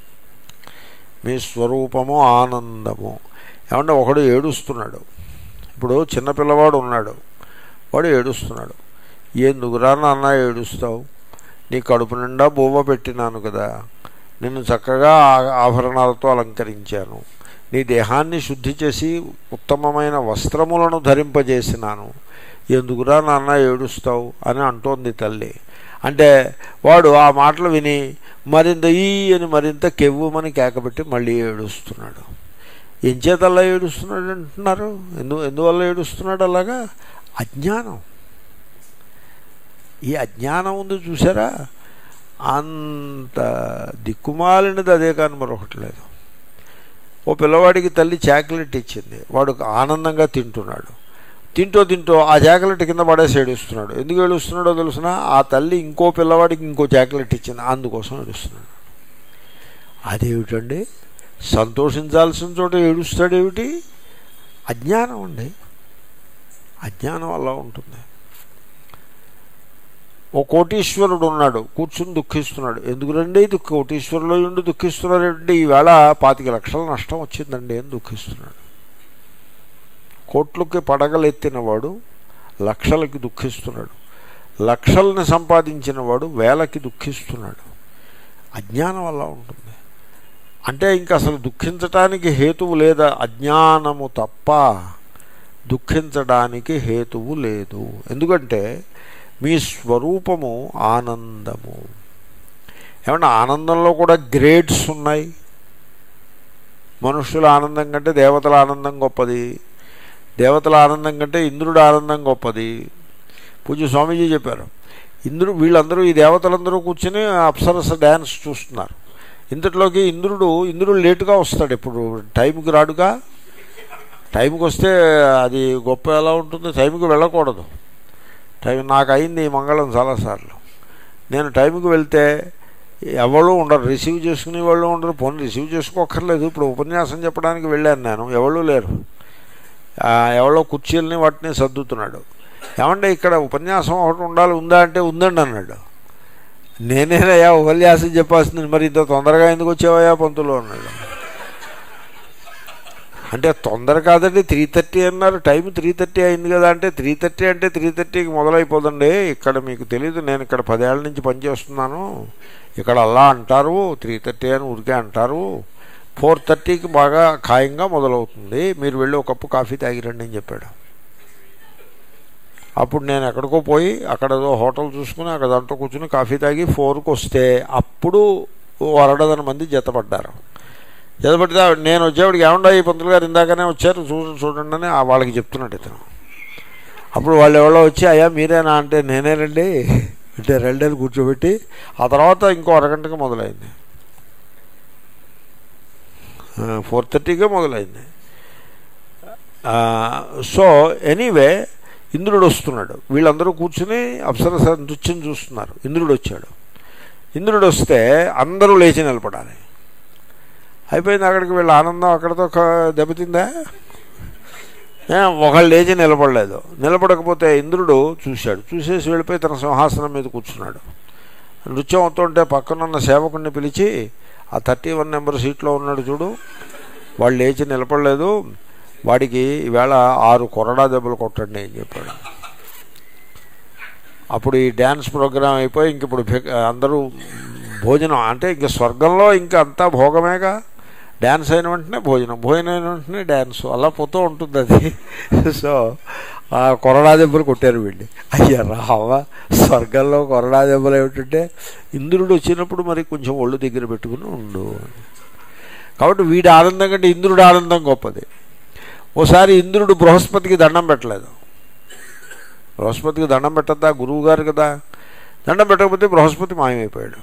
మీ స్వరూపము ఆనందము ఏమంటే ఒకడు ఏడుస్తున్నాడు ఇప్పుడు చిన్నపిల్లవాడు ఉన్నాడు వాడు ఏడుస్తున్నాడు ఎందుకురా నాన్న ఏడుస్తావు నీ కడుపు నిండా బొవ్వ పెట్టినాను కదా నిన్ను చక్కగా ఆ- ఆభరణాలతో అలంకరించాను నీ దేహాన్ని శుద్ధి చేసి ఉత్తమమైన వస్త్రములను ధరింపజేసినాను ఎందుకురా నాన్న ఏడుస్తావు అని అంటోంది తల్లి అంటే వాడు ఆ మాటలు విని మరింత ఈ అని మరింత కెవ్వుమని కేకబెట్టి మళ్ళీ ఏడుస్తున్నాడు ఎంచేతల్లా ఏడుస్తున్నాడు అంటున్నారు ఎందు ఎందువల్ల ఏడుస్తున్నాడు అలాగా అజ్ఞానం ఈ అజ్ఞానం ఉంది చూసారా అంత దిక్కుమాలినది అదే కానీ మరొకటి లేదు ఓ పిల్లవాడికి తల్లి చాక్లెట్ ఇచ్చింది వాడు ఆనందంగా తింటున్నాడు తింటూ తింటూ ఆ చాక్లెట్ కింద పడేసి ఏడుస్తున్నాడు ఎందుకు ఏడుస్తున్నాడో తెలుసిన ఆ తల్లి ఇంకో పిల్లవాడికి ఇంకో చాక్లెట్ ఇచ్చింది అందుకోసం ఏడుస్తున్నాడు అదేమిటండి సంతోషించాల్సిన చోట ఏడుస్తాడేమిటి అజ్ఞానం అండి అజ్ఞానం అలా ఉంటుంది ఓ కోటీశ్వరుడు ఉన్నాడు కూర్చుని దుఃఖిస్తున్నాడు ఎందుకురండి ఇది కోటీశ్వరులో ఉండి దుఃఖిస్తున్నారంటే ఈవేళ పాతిక లక్షల నష్టం వచ్చిందండి అని దుఃఖిస్తున్నాడు కోట్లకి పడగలెత్తినవాడు లక్షలకి దుఃఖిస్తున్నాడు లక్షల్ని సంపాదించిన వాడు వేలకి దుఃఖిస్తున్నాడు అజ్ఞానం అలా ఉంటుంది అంటే ఇంక అసలు దుఃఖించటానికి హేతువు లేదా అజ్ఞానము తప్ప దుఃఖించడానికి హేతువు లేదు ఎందుకంటే మీ స్వరూపము ఆనందము ఏమన్నా ఆనందంలో కూడా గ్రేడ్స్ ఉన్నాయి మనుషుల ఆనందం కంటే దేవతల ఆనందం గొప్పది దేవతల ఆనందం కంటే ఇంద్రుడు ఆనందం గొప్పది పూజ్య స్వామీజీ చెప్పారు ఇంద్రుడు వీళ్ళందరూ ఈ దేవతలందరూ కూర్చుని అప్సరస డ్యాన్స్ చూస్తున్నారు ఇంతట్లోకి ఇంద్రుడు ఇంద్రుడు లేటుగా వస్తాడు ఇప్పుడు టైంకి రాడుగా టైంకి వస్తే అది గొప్ప ఎలా ఉంటుంది టైంకి వెళ్ళకూడదు టైం నాకు అయింది ఈ మంగళం చాలాసార్లు నేను టైంకి వెళ్తే ఎవరు ఉండరు రిసీవ్ చేసుకునే వాళ్ళు ఉండరు పోనీ రిసీవ్ చేసుకోక్కర్లేదు ఇప్పుడు ఉపన్యాసం చెప్పడానికి వెళ్ళాను నేను ఎవరు లేరు ఆ, ఎవరో కుర్చీలని వాటిని సర్దుతున్నాడు ఏమంటే ఇక్కడ ఉపన్యాసం ఒకటి ఉండాలి ఉందా అంటే ఉందండి అన్నాడు నేనేనయ్యా ఉపన్యాసం చెప్పాల్సింది మరి ఇంత తొందరగా ఎందుకు వచ్చావయ్యా పంతులు అన్నాడు అంటే తొందర కాదండి త్రీ థర్టీ అన్నారు టైం త్రీ థర్టీ అయింది కదా అంటే త్రీ థర్టీ అంటే త్రీ థర్టీకి మొదలైపోదండి ఇక్కడ మీకు తెలియదు నేను ఇక్కడ పదేళ్ల నుంచి పనిచేస్తున్నాను ఇక్కడ అలా అంటారు త్రీ థర్టీ అని ఊరికే అంటారు ఫోర్ థర్టీకి బాగా ఖాయంగా మొదలవుతుంది మీరు వెళ్ళి ఒక కప్పు కాఫీ తాగిరండి అని చెప్పాడు అప్పుడు నేను ఎక్కడికో పోయి అక్కడ ఏదో హోటల్ చూసుకుని అక్కడ దాంట్లో కూర్చుని కాఫీ తాగి ఫోర్కి వస్తే అప్పుడు ఓ అరడదన మంది జతపడ్డారు జతపడితే నేను వచ్చేవాడికి ఏమండా ఈ పంతులు గారు ఇందాకనే వచ్చారు చూ చూడండి అని ఆ వాళ్ళకి చెప్తున్నాడు ఇతను అప్పుడు వాళ్ళు ఎవరో వచ్చి అయ్యా మీరేనా అంటే నేనేనండి అంటే రెండేళ్ళు కూర్చోబెట్టి ఆ తర్వాత ఇంకో అరగంటకి మొదలైంది ఫోర్ థర్టీకే మొదలైంది సో ఎనీవే ఇంద్రుడు వస్తున్నాడు వీళ్ళందరూ కూర్చుని అప్సరస నృత్యం చూస్తున్నారు ఇంద్రుడు వచ్చాడు ఇంద్రుడు వస్తే అందరూ లేచి నిలబడాలి అయిపోయింది అక్కడికి వీళ్ళ ఆనందం అక్కడితో ఒక దెబ్బతిందా ఏ, ఒకళ్ళు లేచి నిలబడలేదు నిలబడకపోతే ఇంద్రుడు చూశాడు చూసేసి వెళ్ళిపోయి తన సింహాసనం మీద కూర్చున్నాడు నృత్యం అవుతుంటే పక్కనున్న సేవకుడిని పిలిచి ఆ థర్టీ వన్ నెంబర్ సీట్లో ఉన్నాడు చూడు వాడు లేచి నిలబడలేదు వాడికి ఈవేళ ఆరు కొరడా దెబ్బలు కొట్టండి అని చెప్పాడు అప్పుడు ఈ డ్యాన్స్ ప్రోగ్రాం అయిపోయి ఇంక ఇప్పుడు భిక్- అందరూ భోజనం అంటే ఇంక స్వర్గంలో ఇంకా అంతా భోగమేగా డ్యాన్స్ అయిన వెంటనే భోజనం భోజనం అయిన వెంటనే డ్యాన్స్ అలా పోతూ ఉంటుంది అది సో ఆ కొరడా దెబ్బలు కొట్టారు వీళ్ళు అయ్యా రావా స్వర్గంలో కొరడా దెబ్బలు ఏమిటంటే ఇంద్రుడు వచ్చినప్పుడు మరి కొంచెం ఒళ్ళు దగ్గర పెట్టుకుని ఉండు కాబట్టి వీడి ఆనందం కంటే ఇంద్రుడి ఆనందం గొప్పది ఓసారి ఇంద్రుడు బృహస్పతికి దండం పెట్టలేదు బృహస్పతికి దండం పెట్టద్దా గురువు గారు కదా దండం పెట్టకపోతే బృహస్పతి మాయమైపోయాడు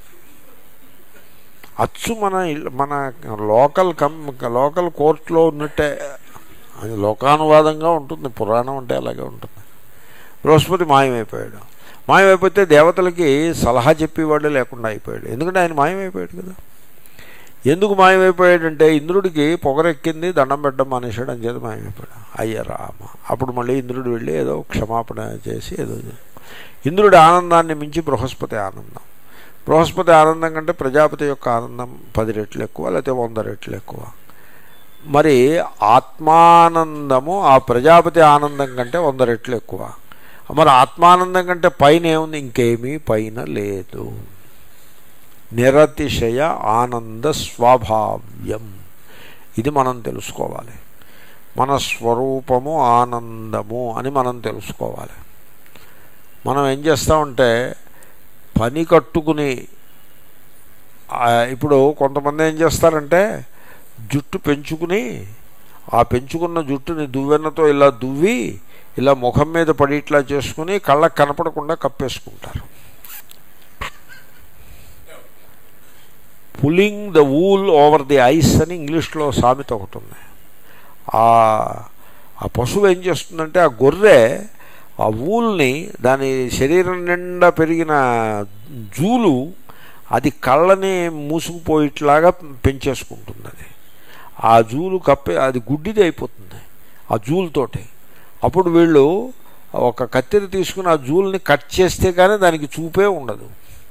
అచ్చు మన ఇల్- మన లోకల్ కం లోకల్ కోర్టులో ఉన్నట్టే అది లోకానువాదంగా ఉంటుంది పురాణం అంటే అలాగే ఉంటుంది బృహస్పతి మాయమైపోయాడు మాయమైపోతే దేవతలకి సలహా చెప్పేవాడే లేకుండా అయిపోయాడు ఎందుకంటే ఆయన మాయమైపోయాడు కదా ఎందుకు మాయమైపోయాడంటే ఇంద్రుడికి పొగరెక్కింది దండం పెట్టడం మానేశాడు అని చేత మాయమైపోయాడు అయ్య రామ అప్పుడు మళ్ళీ ఇంద్రుడు వెళ్ళి ఏదో క్షమాపణ చేసి ఏదో చే- ఇంద్రుడి ఆనందాన్ని మించి బృహస్పతి ఆనందం బృహస్పతి ఆనందం కంటే ప్రజాపతి యొక్క ఆనందం పది రెట్లు ఎక్కువ లేకపోతే వంద రెట్లు ఎక్కువ మరి ఆత్మానందము ఆ ప్రజాపతి ఆనందం కంటే వంద రెట్లు ఎక్కువ మరి ఆత్మానందం కంటే పైన ఏముంది ఇంకేమీ పైన లేదు నిరతిశయ ఆనంద స్వాభావ్యం ఇది మనం తెలుసుకోవాలి మన స్వరూపము ఆనందము అని మనం తెలుసుకోవాలి మనం ఏం చేస్తామంటే పని కట్టుకుని ఆ, ఇప్పుడు కొంతమంది ఏం చేస్తారంటే జుట్టు పెంచుకుని ఆ పెంచుకున్న జుట్టుని దువ్వెన్నతో ఇలా దువ్వి ఇలా ముఖం మీద పడి ఇట్లా చేసుకుని కళ్ళకు కనపడకుండా కప్పేసుకుంటారు pulling the wool over the eyes అని ఇంగ్లీష్లో సామెత ఒకటి ఉంది ఆ ఆ పశువు ఏం చేస్తుందంటే ఆ గొర్రె ఆ ఊల్ని దాని శరీరం నిండా పెరిగిన జూలు అది కళ్ళని మూసుకుపోయేట్లాగా పెంచేసుకుంటుంది అది ఆ జూలు కప్పే అది గుడ్డిది అయిపోతుంది ఆ జూలుతోటి అప్పుడు వీళ్ళు ఒక కత్తెర తీసుకుని ఆ జూల్ని కట్ చేస్తే కానీ దానికి చూపే ఉండదు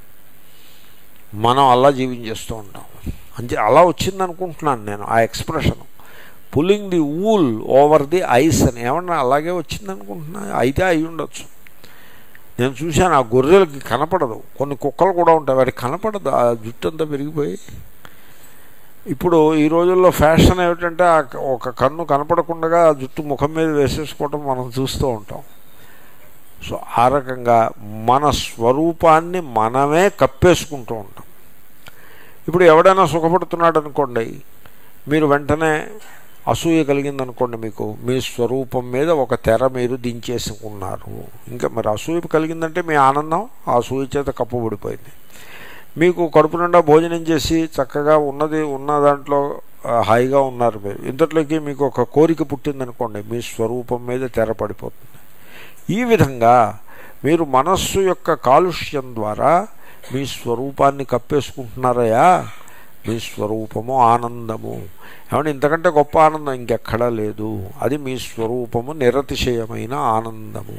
మనం అలా జీవించేస్తూ ఉంటాం అంటే అలా వచ్చింది అనుకుంటున్నాను నేను ఆ expression pulling the wool over the eyes అని ఏమన్నా అలాగే వచ్చింది అనుకుంటున్నా అయితే అయి ఉండొచ్చు నేను చూశాను ఆ గొర్రెలకి కనపడదు కొన్ని కుక్కలు కూడా ఉంటాయి వాటికి కనపడదు ఆ జుట్టు అంతా పెరిగిపోయి ఇప్పుడు ఈ రోజుల్లో ఫ్యాషన్ ఏమిటంటే ఆ ఒక కన్ను కనపడకుండా ఆ జుట్టు ముఖం మీద వేసేసుకోవటం మనం చూస్తూ ఉంటాం సో ఆ రకంగా మన స్వరూపాన్ని మనమే కప్పేసుకుంటూ ఉంటాం ఇప్పుడు ఎవడైనా సుఖపడుతున్నాడు అనుకోండి మీరు వెంటనే అసూయ కలిగిందనుకోండి మీకు మీ స్వరూపం మీద ఒక తెర మీరు దించేసుకున్నారు ఇంకా మరి అసూయ కలిగిందంటే మీ ఆనందం ఆ అసూయ చేత కప్పుబడిపోయింది మీకు కడుపు నిండా భోజనం చేసి చక్కగా ఉన్నది ఉన్న దాంట్లో ఆ, హాయిగా ఉన్నారు మీరు ఇంతట్లోకి మీకు ఒక కోరిక పుట్టిందనుకోండి మీ స్వరూపం మీద తెర పడిపోతుంది ఈ విధంగా మీరు మనస్సు యొక్క కాలుష్యం ద్వారా మీ స్వరూపాన్ని కప్పేసుకుంటున్నారయ్యా మీ స్వరూపము ఆనందము ఏమంటే ఇంతకంటే గొప్ప ఆనందం ఇంకెక్కడా లేదు అది మీ స్వరూపము నిరతిశయమైన ఆనందము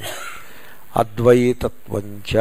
అద్వైతత్వంచ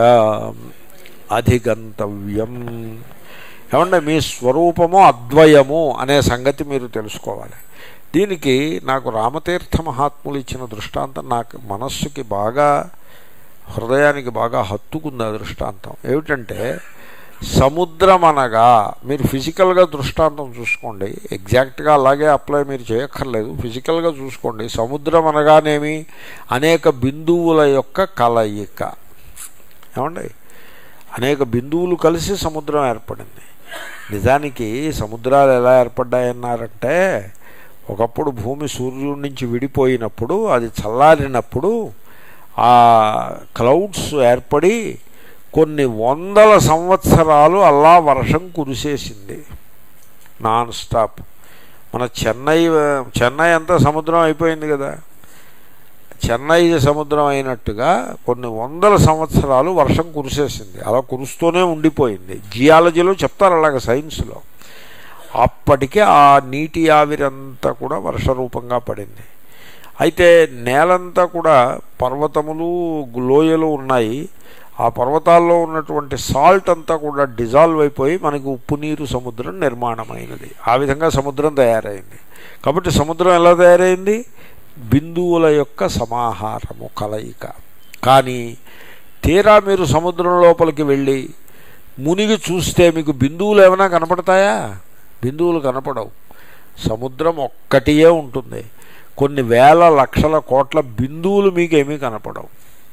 అధిగంతవ్యం ఏమంటే మీ స్వరూపము అద్వయము అనే సంగతి మీరు తెలుసుకోవాలి దీనికి నాకు రామతీర్థ మహాత్ములు ఇచ్చిన దృష్టాంతం నాకు మనస్సుకి బాగా హృదయానికి బాగా హత్తుకుంది ఆ దృష్టాంతం ఏమిటంటే సముద్రం అనగా మీరు ఫిజికల్గా దృష్టాంతం చూసుకోండి ఎగ్జాక్ట్గా అలాగే అప్లై మీరు చేయక్కర్లేదు ఫిజికల్గా చూసుకోండి సముద్రం అనగానేమి అనేక బిందువుల యొక్క కలయిక ఏమండి అనేక బిందువులు కలిసి సముద్రం ఏర్పడింది నిజానికి సముద్రాలు ఎలా ఏర్పడ్డాయన్నారంటే ఒకప్పుడు భూమి సూర్యుడి నుంచి విడిపోయినప్పుడు అది చల్లారినప్పుడు ఆ క్లౌడ్స్ ఏర్పడి కొన్ని వందల సంవత్సరాలు అలా వర్షం కురిసేసింది నాన్ స్టాప్ మన చెన్నై చెన్నై అంతా సముద్రం అయిపోయింది కదా చెన్నై సముద్రం అయినట్టుగా కొన్ని వందల సంవత్సరాలు వర్షం కురిసేసింది అలా కురుస్తూనే ఉండిపోయింది జియాలజీలో చెప్తారు అలాగ సైన్స్లో అప్పటికే ఆ నీటి ఆవిరంతా కూడా వర్షరూపంగా పడింది అయితే నేలంతా కూడా పర్వతములు లోయలు ఉన్నాయి ఆ పర్వతాల్లో ఉన్నటువంటి సాల్ట్ అంతా కూడా డిజాల్వ్ అయిపోయి మనకి ఉప్పు నీరు సముద్రం నిర్మాణమైనది ఆ విధంగా సముద్రం తయారైంది కాబట్టి సముద్రం ఎలా తయారైంది బిందువుల యొక్క సమాహారము కలయిక కానీ తీరా మీరు సముద్రం లోపలికి వెళ్ళి మునిగి చూస్తే మీకు బిందువులు ఏమైనా కనపడతాయా బిందువులు కనపడవు సముద్రం ఒక్కటియే ఉంటుంది కొన్ని వేల లక్షల కోట్ల బిందువులు మీకు ఏమీ కనపడవు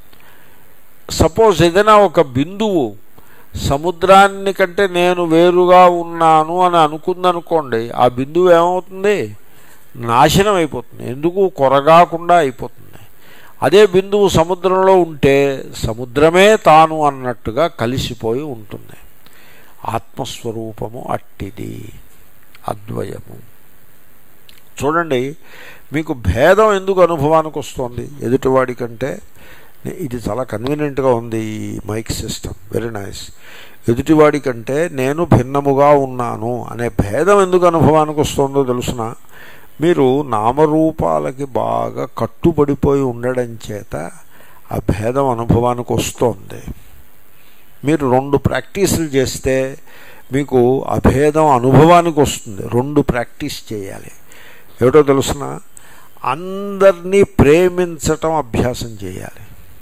సపోజ్ ఏదైనా ఒక బిందువు సముద్రాన్ని కంటే నేను వేరుగా ఉన్నాను అని అనుకుందనుకోండి ఆ బిందువు ఏమవుతుంది నాశనం అయిపోతుంది ఎందుకు కొరగాకుండా అయిపోతుంది అదే బిందువు సముద్రంలో ఉంటే సముద్రమే తాను అన్నట్టుగా కలిసిపోయి ఉంటుంది ఆత్మస్వరూపము అట్టిది అద్వయము చూడండి మీకు భేదం ఎందుకు అనుభవానికి వస్తుంది ఎదుటివాడి కంటే ఇది చాలా కన్వీనియంట్గా ఉంది ఈ మైక్ సిస్టమ్ వెరీ నైస్ ఎదుటివాడి కంటే నేను భిన్నముగా ఉన్నాను అనే భేదం ఎందుకు అనుభవానికి వస్తుందో తెలుసిన మీరు నామరూపాలకి బాగా కట్టుబడిపోయి ఉండడం చేత ఆ భేదం అనుభవానికి వస్తుంది మీరు రెండు ప్రాక్టీసులు చేస్తే మీకు అభేదం అనుభవానికి వస్తుంది రెండు ప్రాక్టీస్ చేయాలి ఏమిటో తెలుసిన అందరినీ ప్రేమించటం అభ్యాసం చేయాలి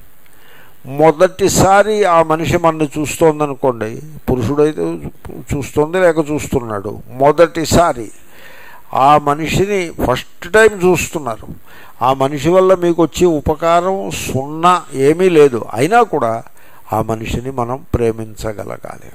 మొదటిసారి ఆ మనిషి మనని చూస్తోందనుకోండి పురుషుడైతే చూస్తోంది లేక చూస్తున్నాడు మొదటిసారి ఆ మనిషిని ఫస్ట్ టైం చూస్తున్నారు ఆ మనిషి వల్ల మీకు వచ్చే ఉపకారం సున్నా ఏమీ లేదు అయినా కూడా ఆ మనిషిని మనం ప్రేమించగలగాలి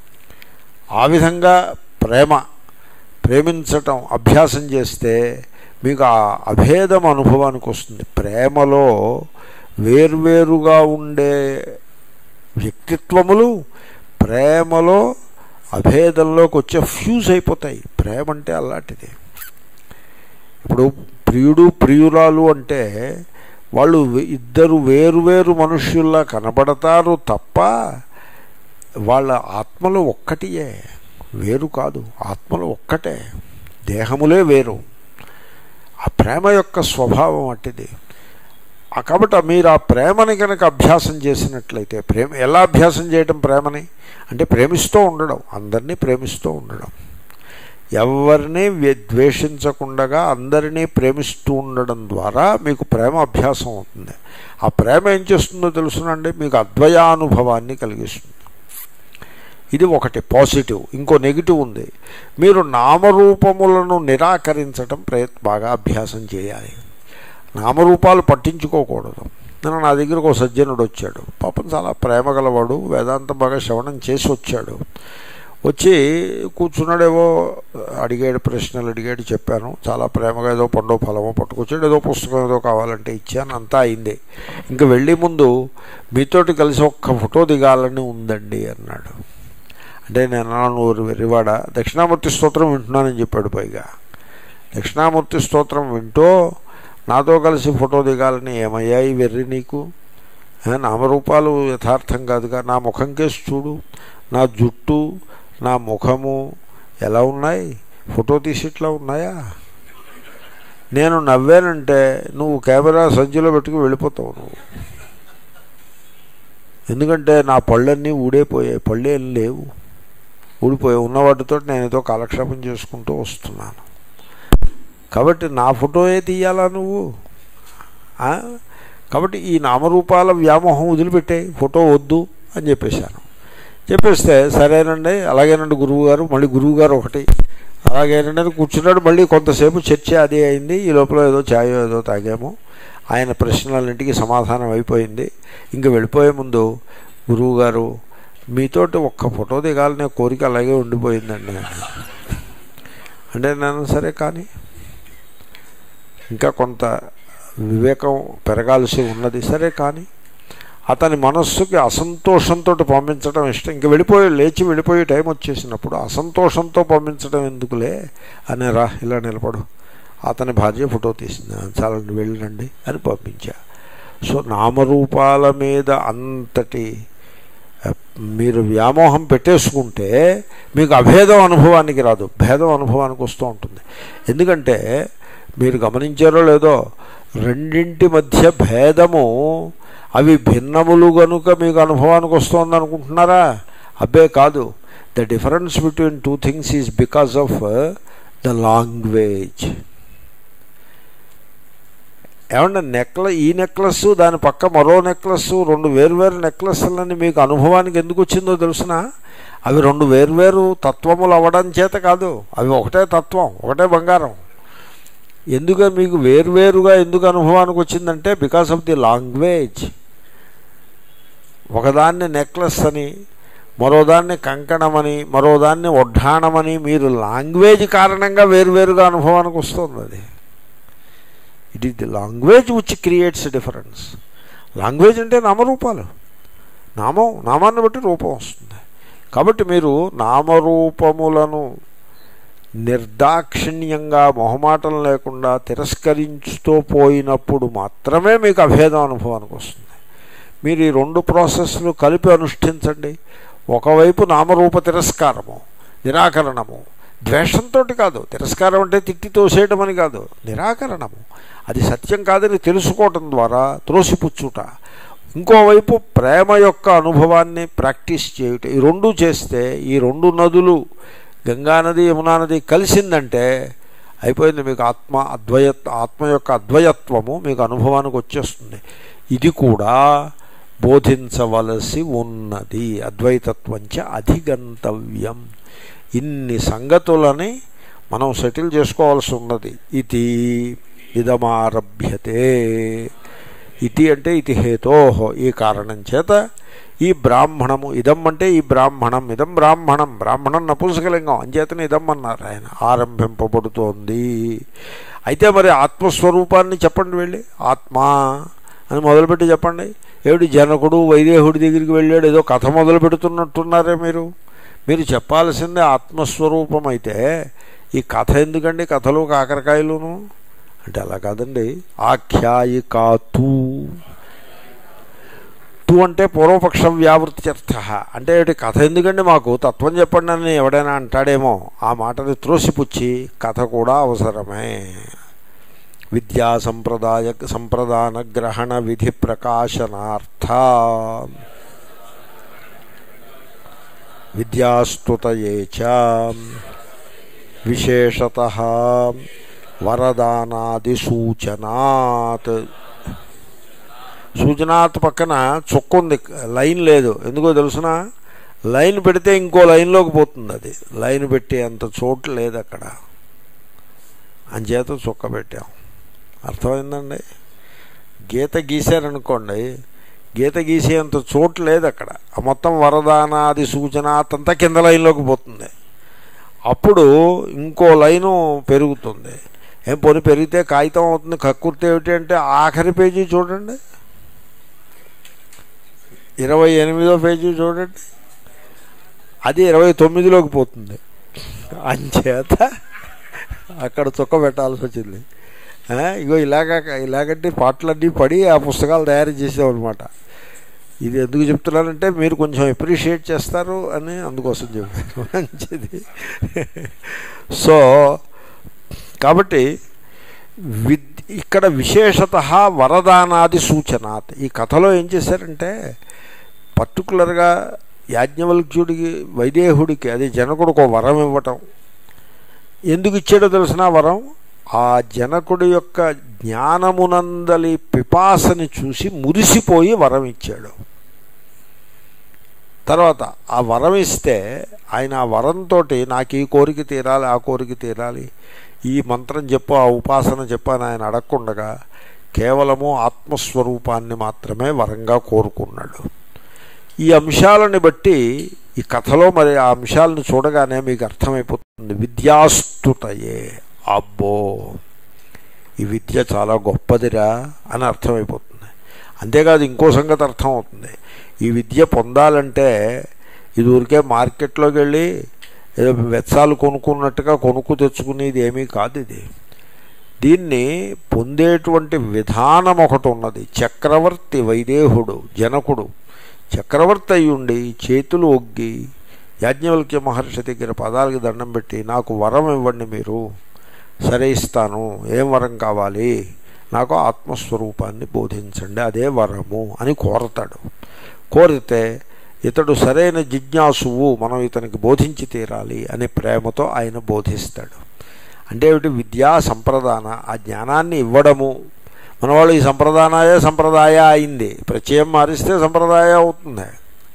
ఆ విధంగా ప్రేమ ప్రేమించటం అభ్యాసం చేస్తే మీకు ఆ అభేదం అనుభవానికి వస్తుంది ప్రేమలో వేర్వేరుగా ఉండే వ్యక్తిత్వములు ప్రేమలో అభేదంలోకి వచ్చే ఫ్యూజ్ అయిపోతాయి ప్రేమ అంటే అలాంటిది ఇప్పుడు ప్రియుడు ప్రియురాలు అంటే వాళ్ళు ఇద్దరు వేరువేరు మనుష్యుల్లా కనబడతారు తప్ప వాళ్ళ ఆత్మలు ఒక్కటియే వేరు కాదు ఆత్మలు ఒక్కటే దేహములే వేరు ఆ ప్రేమ యొక్క స్వభావం అట్టిది ఆ కాబట్టి మీరు ఆ ప్రేమని కనుక అభ్యాసం చేసినట్లయితే ప్రేమ ఎలా అభ్యాసం చేయడం ప్రేమని అంటే ప్రేమిస్తూ ఉండడం అందరినీ ప్రేమిస్తూ ఉండడం ఎవరిని ద్వేషించకుండా అందరినీ ప్రేమిస్తూ ఉండడం ద్వారా మీకు ప్రేమ అభ్యాసం అవుతుంది ఆ ప్రేమ ఏం చేస్తుందో తెలుసునండి మీకు అద్వయానుభవాన్ని కలిగిస్తుంది ఇది ఒకటి పాజిటివ్ ఇంకో నెగిటివ్ ఉంది మీరు నామరూపములను నిరాకరించటం ప్రయత్ బాగా అభ్యాసం చేయాలి నామరూపాలు పట్టించుకోకూడదు నేను నా దగ్గరకు ఒక సజ్జనుడు వచ్చాడు పాపం చాలా ప్రేమ గలవాడు వేదాంతం బాగా శ్రవణం చేసి వచ్చాడు వచ్చి కూర్చున్నాడేవో అడిగాడు ప్రశ్నలు అడిగాడు చెప్పాను చాలా ప్రేమగా ఏదో పండో ఫలమో పట్టుకొచ్చాడు ఏదో పుస్తకం ఏదో కావాలంటే ఇచ్చాను అంతా అయింది ఇంకా వెళ్ళే ముందు మీతోటి కలిసి ఒక్క ఫోటో దిగాలని ఉందండి అన్నాడు అంటే నేను నువ్వు వెర్రివాడ దక్షిణామూర్తి స్తోత్రం వింటున్నానని చెప్పాడు పైగా దక్షిణామూర్తి స్తోత్రం వింటూ నాతో కలిసి ఫోటో దిగాలని ఏమయ్యాయి వెర్రి నీకు నామరూపాలు యథార్థం కాదుగా నా ముఖం కేసు చూడు నా జుట్టు నా ముఖము ఎలా ఉన్నాయి ఫోటో తీసిట్లా ఉన్నాయా నేను నవ్వానంటే నువ్వు కెమెరా సంచిలో పెట్టుకుని వెళ్ళిపోతావు నువ్వు ఎందుకంటే నా పళ్ళన్నీ ఊడైపోయాయి పళ్ళు ఏం లేవు ఊడిపోయాయి ఉన్న వాటితో నేను ఏదో కాలక్షేపం చేసుకుంటూ వస్తున్నాను కాబట్టి నా ఫోటోయే తీయాలా నువ్వు కాబట్టి ఈ నామరూపాల వ్యామోహం వదిలిపెట్టే ఫోటో వద్దు అని చెప్పేశాను చెప్పేస్తే సరేనండి అలాగేనండి గురువుగారు మళ్ళీ గురువుగారు ఒకటి అలాగేనండి అని కూర్చున్నాడు మళ్ళీ కొంతసేపు చర్చ అది అయింది ఈ లోపల ఏదో ఛాయ్ ఏదో తాగాము ఆయన ప్రశ్నలన్నింటికి సమాధానం అయిపోయింది ఇంకా వెళ్ళిపోయే ముందు గురువుగారు మీతోటి ఒక్క ఫోటో దిగాలనే కోరిక అలాగే ఉండిపోయిందండి అంటే నేను సరే కానీ ఇంకా కొంత వివేకం పెరగాల్సి ఉన్నది సరే కానీ అతని మనస్సుకి అసంతోషంతో పంపించడం ఇష్టం ఇంక వెళ్ళిపోయి లేచి వెళ్ళిపోయే టైం వచ్చేసినప్పుడు అసంతోషంతో పంపించడం ఎందుకులే అని రా ఇలా నిలబడు అతని భార్య ఫోటో తీసింది చాలా వెళ్ళండి అని పంపించా సో నామరూపాల మీద అంతటి మీరు వ్యామోహం పెట్టేసుకుంటే మీకు అభేదం అనుభవానికి రాదు భేదం అనుభవానికి వస్తూ ఉంటుంది ఎందుకంటే మీరు గమనించారో లేదో రెండింటి మధ్య భేదము అవి భిన్నములు గనుక మీకు అనుభవానికి వస్తుంది అనుకుంటున్నారా అబ్బే కాదు the difference between two things is because of the language ఏమన్నా నెక్ల ఈ నెక్లెస్ దాని పక్క మరో నెక్లెస్ రెండు వేర్వేరు నెక్లెస్లని మీకు అనుభవానికి ఎందుకు వచ్చిందో తెలుసిన అవి రెండు వేర్వేరు తత్వములు అవ్వడం చేత కాదు అవి ఒకటే తత్వం ఒకటే బంగారం ఎందుకు మీకు వేర్వేరుగా ఎందుకు అనుభవానికి వచ్చిందంటే బికాస్ ఆఫ్ ది లాంగ్వేజ్ ఒకదాన్ని నెక్లెస్ అని మరోదాన్ని కంకణమని మరోదాన్ని ఒడ్డాణమని మీరు లాంగ్వేజ్ కారణంగా వేరువేరుగా అనుభవానికి వస్తుంది అది it is the language which creates difference language అంటే నామరూపాలు నామం నామాన్ని బట్టి రూపం వస్తుంది కాబట్టి మీరు నామరూపములను నిర్దాక్షిణ్యంగా మొహమాటం లేకుండా తిరస్కరించుతూ పోయినప్పుడు మాత్రమే మీకు అభేదం అనుభవానికి వస్తుంది మీరు ఈ రెండు ప్రాసెస్లు కలిపి అనుష్ఠించండి ఒకవైపు నామరూప తిరస్కారము నిరాకరణము ద్వేషంతో కాదు తిరస్కారం అంటే తిట్టి తోసేయడం అని కాదు నిరాకరణము అది సత్యం కాదని తెలుసుకోవటం ద్వారా త్రోసిపుచ్చుట ఇంకోవైపు ప్రేమ యొక్క అనుభవాన్ని ప్రాక్టీస్ చేయుట ఈ రెండు చేస్తే ఈ రెండు నదులు గంగా నది యమునా నది కలిసిందంటే అయిపోయింది మీకు ఆత్మ అద్వయ ఆత్మ యొక్క అద్వయత్వము మీకు అనుభవానికి వచ్చేస్తుంది ఇది కూడా బోధించవలసి ఉన్నది అద్వైతత్వంచ అధిగంతవ్యం ఇన్ని సంగతులని మనం సెటిల్ చేసుకోవాల్సి ఉన్నది ఇది ఇదమారభ్యతే ఇది అంటే ఇది హేతోహో ఈ కారణం చేత ఈ బ్రాహ్మణము ఇదం అంటే ఈ బ్రాహ్మణం ఇదం బ్రాహ్మణం బ్రాహ్మణం నపుంసకలింగం అంచేతనే ఇదం అన్నారు ఆయన ఆరంభింపబడుతోంది అయితే మరి ఆత్మస్వరూపాన్ని చెప్పండి వెళ్ళి ఆత్మ అని మొదలుపెట్టి చెప్పండి ఏమిటి జనకుడు వైదేహుడి దగ్గరికి వెళ్ళాడు ఏదో కథ మొదలు పెడుతున్నట్టున్నారే మీరు మీరు చెప్పాల్సిందే ఆత్మస్వరూపం అయితే ఈ కథ ఎందుకండి కథలు కాకరకాయలును అంటే అలా కాదండి ఆఖ్యాయికాతు తు అంటే పూర్వపక్ష వ్యావృత్యర్థ అంటే ఏమిటి కథ ఎందుకండి మాకు తత్వం చెప్పండి అని ఎవడైనా అంటాడేమో ఆ మాటని త్రోసిపుచ్చి కథ కూడా అవసరమే విద్యా సంప్రదాయ సంప్రదాన గ్రహణ విధి ప్రకాశనార్థ విద్యాస్తుతయే చ విశేషత వరదానాది సూచనాత్ సూచనాత్ పక్కన చుక్క ఉంది లైన్ లేదు ఎందుకో తెలుసిన లైన్ పెడితే ఇంకో లైన్లోకి పోతుంది అది లైన్ పెట్టే అంత చోటు లేదు అక్కడ అంచేత చుక్క పెట్టాం అర్థమైందండి గీత గీశారనుకోండి గీత గీసేంత చోటు లేదు అక్కడ ఆ మొత్తం వరదానాది సూచన అంతా కింద లైన్లోకి పోతుంది అప్పుడు ఇంకో లైను పెరుగుతుంది ఏం పొని పెరిగితే కాగితం అవుతుంది కక్కుర్తి ఏమిటి అంటే ఆఖరి పేజీ చూడండి ఇరవై ఎనిమిదో పేజీ చూడండి అది ఇరవై తొమ్మిదిలోకి పోతుంది అంచేత అక్కడ చుక్క పెట్టాల్సి వచ్చింది ఆ, ఇగో ఇలాగ ఇలాగంటే పాటలన్నీ పడి ఆ పుస్తకాలు తయారు చేసామన్నమాట ఇది ఎందుకు చెప్తున్నానంటే మీరు కొంచెం అప్రిషియేట్ చేస్తారు అని అందుకోసం చెప్పారు మంచిది సో కాబట్టి విద్ ఇక్కడ విశేషత వరదానాది సూచనాత్ ఈ కథలో ఏం చేశారంటే పర్టికులర్గా యాజ్ఞవల్క్యుడికి వైదేహుడికి అది జనకుడికి ఒక వరం ఇవ్వటం ఎందుకు ఇచ్చాడో తెలిసిన వరం ఆ జనకుడి యొక్క జ్ఞానమునందలి పిపాసని చూసి మురిసిపోయి వరం ఇచ్చాడు తర్వాత ఆ వరం ఇస్తే ఆయన ఆ వరంతో నాకు ఈ కోరిక తీరాలి ఆ కోరిక తీరాలి ఈ మంత్రం చెప్పు ఆ ఉపాసన చెప్పు అని ఆయన అడగకుండగా కేవలము ఆత్మస్వరూపాన్ని మాత్రమే వరంగా కోరుకున్నాడు ఈ అంశాలని బట్టి ఈ కథలో మరి ఆ అంశాలను చూడగానే మీకు అర్థమైపోతుంది విద్యాస్తుతయే అబ్బో ఈ విద్య చాలా గొప్పదిరా అని అర్థమైపోతుంది అంతేకాదు ఇంకో సంగతి అర్థం అవుతుంది ఈ విద్య పొందాలంటే ఇది ఊరికే మార్కెట్లోకి వెళ్ళి ఏదో వెచ్చాలు కొనుక్కున్నట్టుగా కొనుక్కు తెచ్చుకునేది ఏమీ కాదు ఇది దీన్ని పొందేటువంటి విధానం ఒకటి ఉన్నది చక్రవర్తి వైదేహుడు జనకుడు చక్రవర్తి అయ్యుండి చేతులు ఒగ్గి యాజ్ఞవల్క్య మహర్షి దగ్గర పాదాలకి దండం పెట్టి నాకు వరం ఇవ్వండి మీరు సరే ఇస్తాను ఏం వరం కావాలి నాకు ఆత్మస్వరూపాన్ని బోధించండి అదే వరము అని కోరతాడు కోరితే ఇతడు సరైన జిజ్ఞాసువు మనం ఇతనికి బోధించి తీరాలి అనే ప్రేమతో ఆయన బోధిస్తాడు అంటే ఏమిటి విద్యా సంప్రదాన ఆ జ్ఞానాన్ని ఇవ్వడము మన వాళ్ళు ఈ సంప్రదానాయే సంప్రదాయ అయింది ప్రత్యయం మారిస్తే సంప్రదాయ అవుతుంది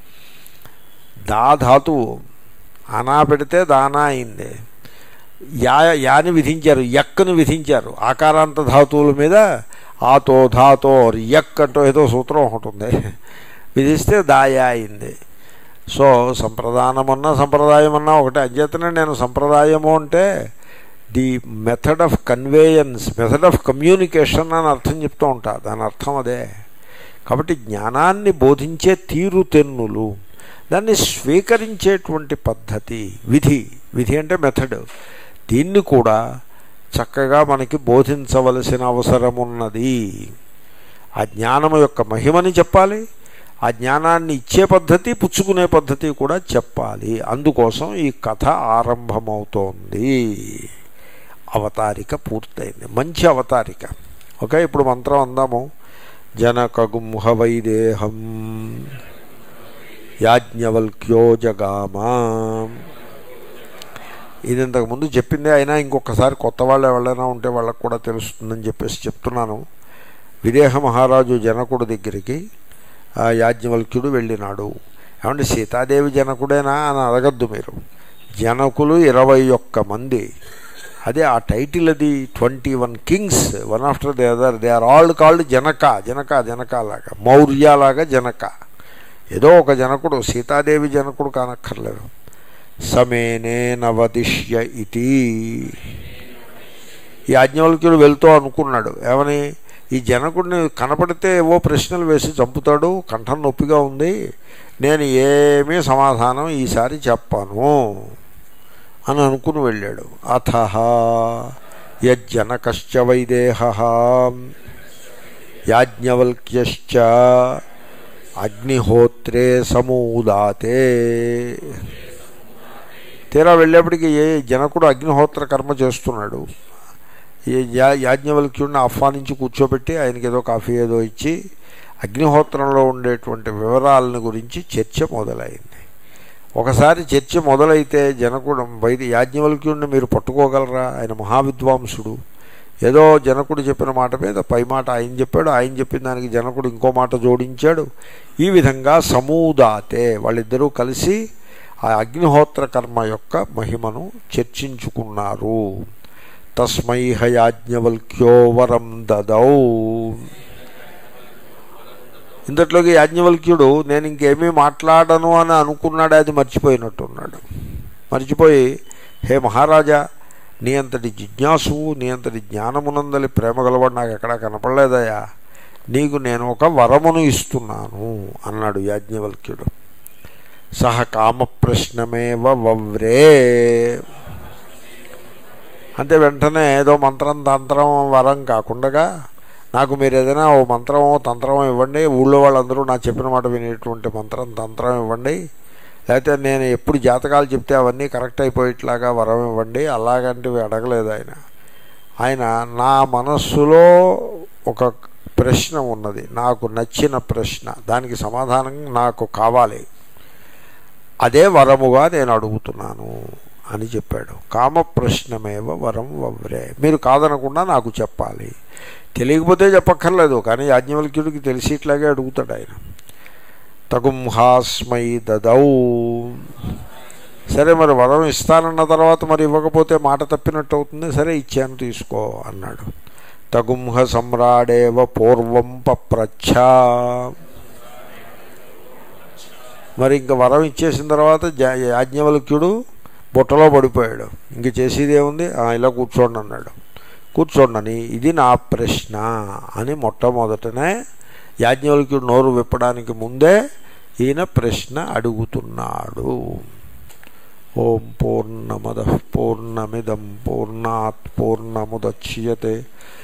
దా ధాతువు అనా పెడితే దానా అయింది యా యాని విధించారు యక్కను విధించారు ఆకారాంత ధాతువుల మీద ఆతో ధాతో యక్ అంటూ ఏదో సూత్రం ఒకటి ఉంది విధిస్తే దాయా అయింది సో సంప్రదానమన్నా సంప్రదాయం అన్నా ఒకటే అంచేతనే నేను సంప్రదాయము అంటే the method of conveyance method of communication అని అర్థం చెప్తూ ఉంటా దాని అర్థం అదే కాబట్టి జ్ఞానాన్ని బోధించే తీరుతెన్నులు దాన్ని స్వీకరించేటువంటి పద్ధతి విధి విధి అంటే మెథడ్ దీన్ని కూడా చక్కగా మనకి బోధించవలసిన అవసరం ఉన్నది ఆ జ్ఞానము యొక్క మహిమని చెప్పాలి ఆ జ్ఞానాన్ని ఇచ్చే పద్ధతి పుచ్చుకునే పద్ధతి కూడా చెప్పాలి అందుకోసం ఈ కథ ఆరంభమవుతోంది అవతారిక పూర్తయింది మంచి అవతారిక ఓకే ఇప్పుడు మంత్రం అందాము జనకగుంహ వైదేహం యాజ్ఞవల్క్యో జగామా ఇది ఇంతకుముందు చెప్పిందే అయినా ఇంకొకసారి కొత్త వాళ్ళు ఎవరైనా ఉంటే వాళ్ళకు కూడా తెలుస్తుందని చెప్పేసి చెప్తున్నాను విదేహ మహారాజు జనకుడు దగ్గరికి ఆ యాజ్ఞవల్క్యుడు వెళ్ళినాడు ఏమంటే సీతాదేవి జనకుడేనా అని అడగద్దు మీరు జనకులు ఇరవై ఒక్క మంది అదే ఆ టైటిల్ అది twenty one kings one after the other they are all called Janaka Janaka Janaka లాగా మౌర్యలాగా జనక ఏదో ఒక జనకుడు సీతాదేవి జనకుడు కానక్కర్లేదు సమేనే నవదిష్య ఇతి ఈ యాజ్ఞవల్క్యుడు వెళ్తూ అనుకున్నాడు ఏమని ఈ జనకుడిని కనపడితే ఏవో ప్రశ్నలు వేసి చంపుతాడు కంఠం నొప్పిగా ఉంది నేను ఏమీ సమాధానం ఈసారి చెప్పను అని అనుకుని వెళ్ళాడు అథ యజ్జనకశ్చ వైదేహ యాజ్ఞవల్క్యశ్చ అగ్నిహోత్రే సమూదాతే తీరా వెళ్ళేప్పటికి ఏ జనకుడు అగ్నిహోత్ర కర్మ చేస్తున్నాడు ఈ యా- యాజ్ఞవల్క్యుడిని ఆహ్వానించి కూర్చోబెట్టి ఆయనకి ఏదో కాఫీ ఏదో ఇచ్చి అగ్నిహోత్రంలో ఉండేటువంటి వివరాలను గురించి చర్చ మొదలైంది ఒకసారి చర్చ మొదలైతే జనకుడు బయట యాజ్ఞవల్క్యుడిని మీరు పట్టుకోగలరా ఆయన మహావిద్వాంసుడు ఏదో జనకుడు చెప్పిన మాట మీద పై మాట ఆయన చెప్పాడు ఆయన చెప్పిన దానికి జనకుడు ఇంకో మాట జోడించాడు ఈ విధంగా సమూదాతే వాళ్ళిద్దరూ కలిసి ఆ అగ్నిహోత్ర కర్మ యొక్క మహిమను చర్చించుకున్నారు తస్మై హయాజ్ఞవల్క్యో వరం దదౌ ఇంతట్లోకి యాజ్ఞవల్క్యుడు నేను ఇంకేమీ మాట్లాడను అని అనుకున్నాడు అది మర్చిపోయినట్టున్నాడు మర్చిపోయి హే మహారాజా నీ అంతటి జిజ్ఞాసువు నీ అంతటి జ్ఞానమునందలి ప్రేమ గలవాడు నాకు ఎక్కడా కనపడలేదయా నీకు నేను ఒక వరమును ఇస్తున్నాను అన్నాడు యాజ్ఞవల్క్యుడు సహ కామ ప్రశ్నమేవ వవ్రే అంటే వెంటనే ఏదో మంత్రం తంత్రం వరం కాకుండా నాకు మీరు ఏదైనా ఓ మంత్రమో తంత్రమో ఇవ్వండి ఊళ్ళో వాళ్ళందరూ నా చెప్పిన మాట వినేటువంటి మంత్రం తంత్రం ఇవ్వండి లేకపోతే నేను ఎప్పుడు జాతకాలు చెప్తే అవన్నీ కరెక్ట్ అయిపోయేట్లాగా వరం ఇవ్వండి అలాగంటివి అడగలేదు ఆయన ఆయన నా మనస్సులో ఒక ప్రశ్న ఉన్నది నాకు నచ్చిన ప్రశ్న దానికి సమాధానం నాకు కావాలి అదే వరముగా నేను అడుగుతున్నాను అని చెప్పాడు కామ ప్రశ్నమేవ వరం వవ్రే మీరు కాదనకుండా నాకు చెప్పాలి తెలియకపోతే చెప్పక్కర్లేదు కానీ యాజ్ఞవల్క్యుడికి తెలిసి ఇట్లాగే అడుగుతాడు ఆయన తగుంహాస్మై దదౌ సరే మరి వరం ఇస్తానన్న తర్వాత మరి ఇవ్వకపోతే మాట తప్పినట్టు అవుతుంది సరే ఇచ్చాను తీసుకో అన్నాడు తగుంహ సమ్రాడేవ పూర్వం పప్రచ్ఛ మరి ఇంక వరం ఇచ్చేసిన తర్వాత జా- యాజ్ఞవల్క్యుడు బుట్టలో పడిపోయాడు ఇంక చేసేది ఏముంది "ఆ, ఇలా కూర్చోండి అన్నాడు కూర్చోండని ఇది నా ప్రశ్న అని మొట్టమొదటనే యాజ్ఞవల్క్యుడు నోరు విప్పడానికి ముందే ఈయన ప్రశ్న అడుగుతున్నాడు ఓం పూర్ణమద పూర్ణమిదం పూర్ణాత్ పూర్ణముద్యతే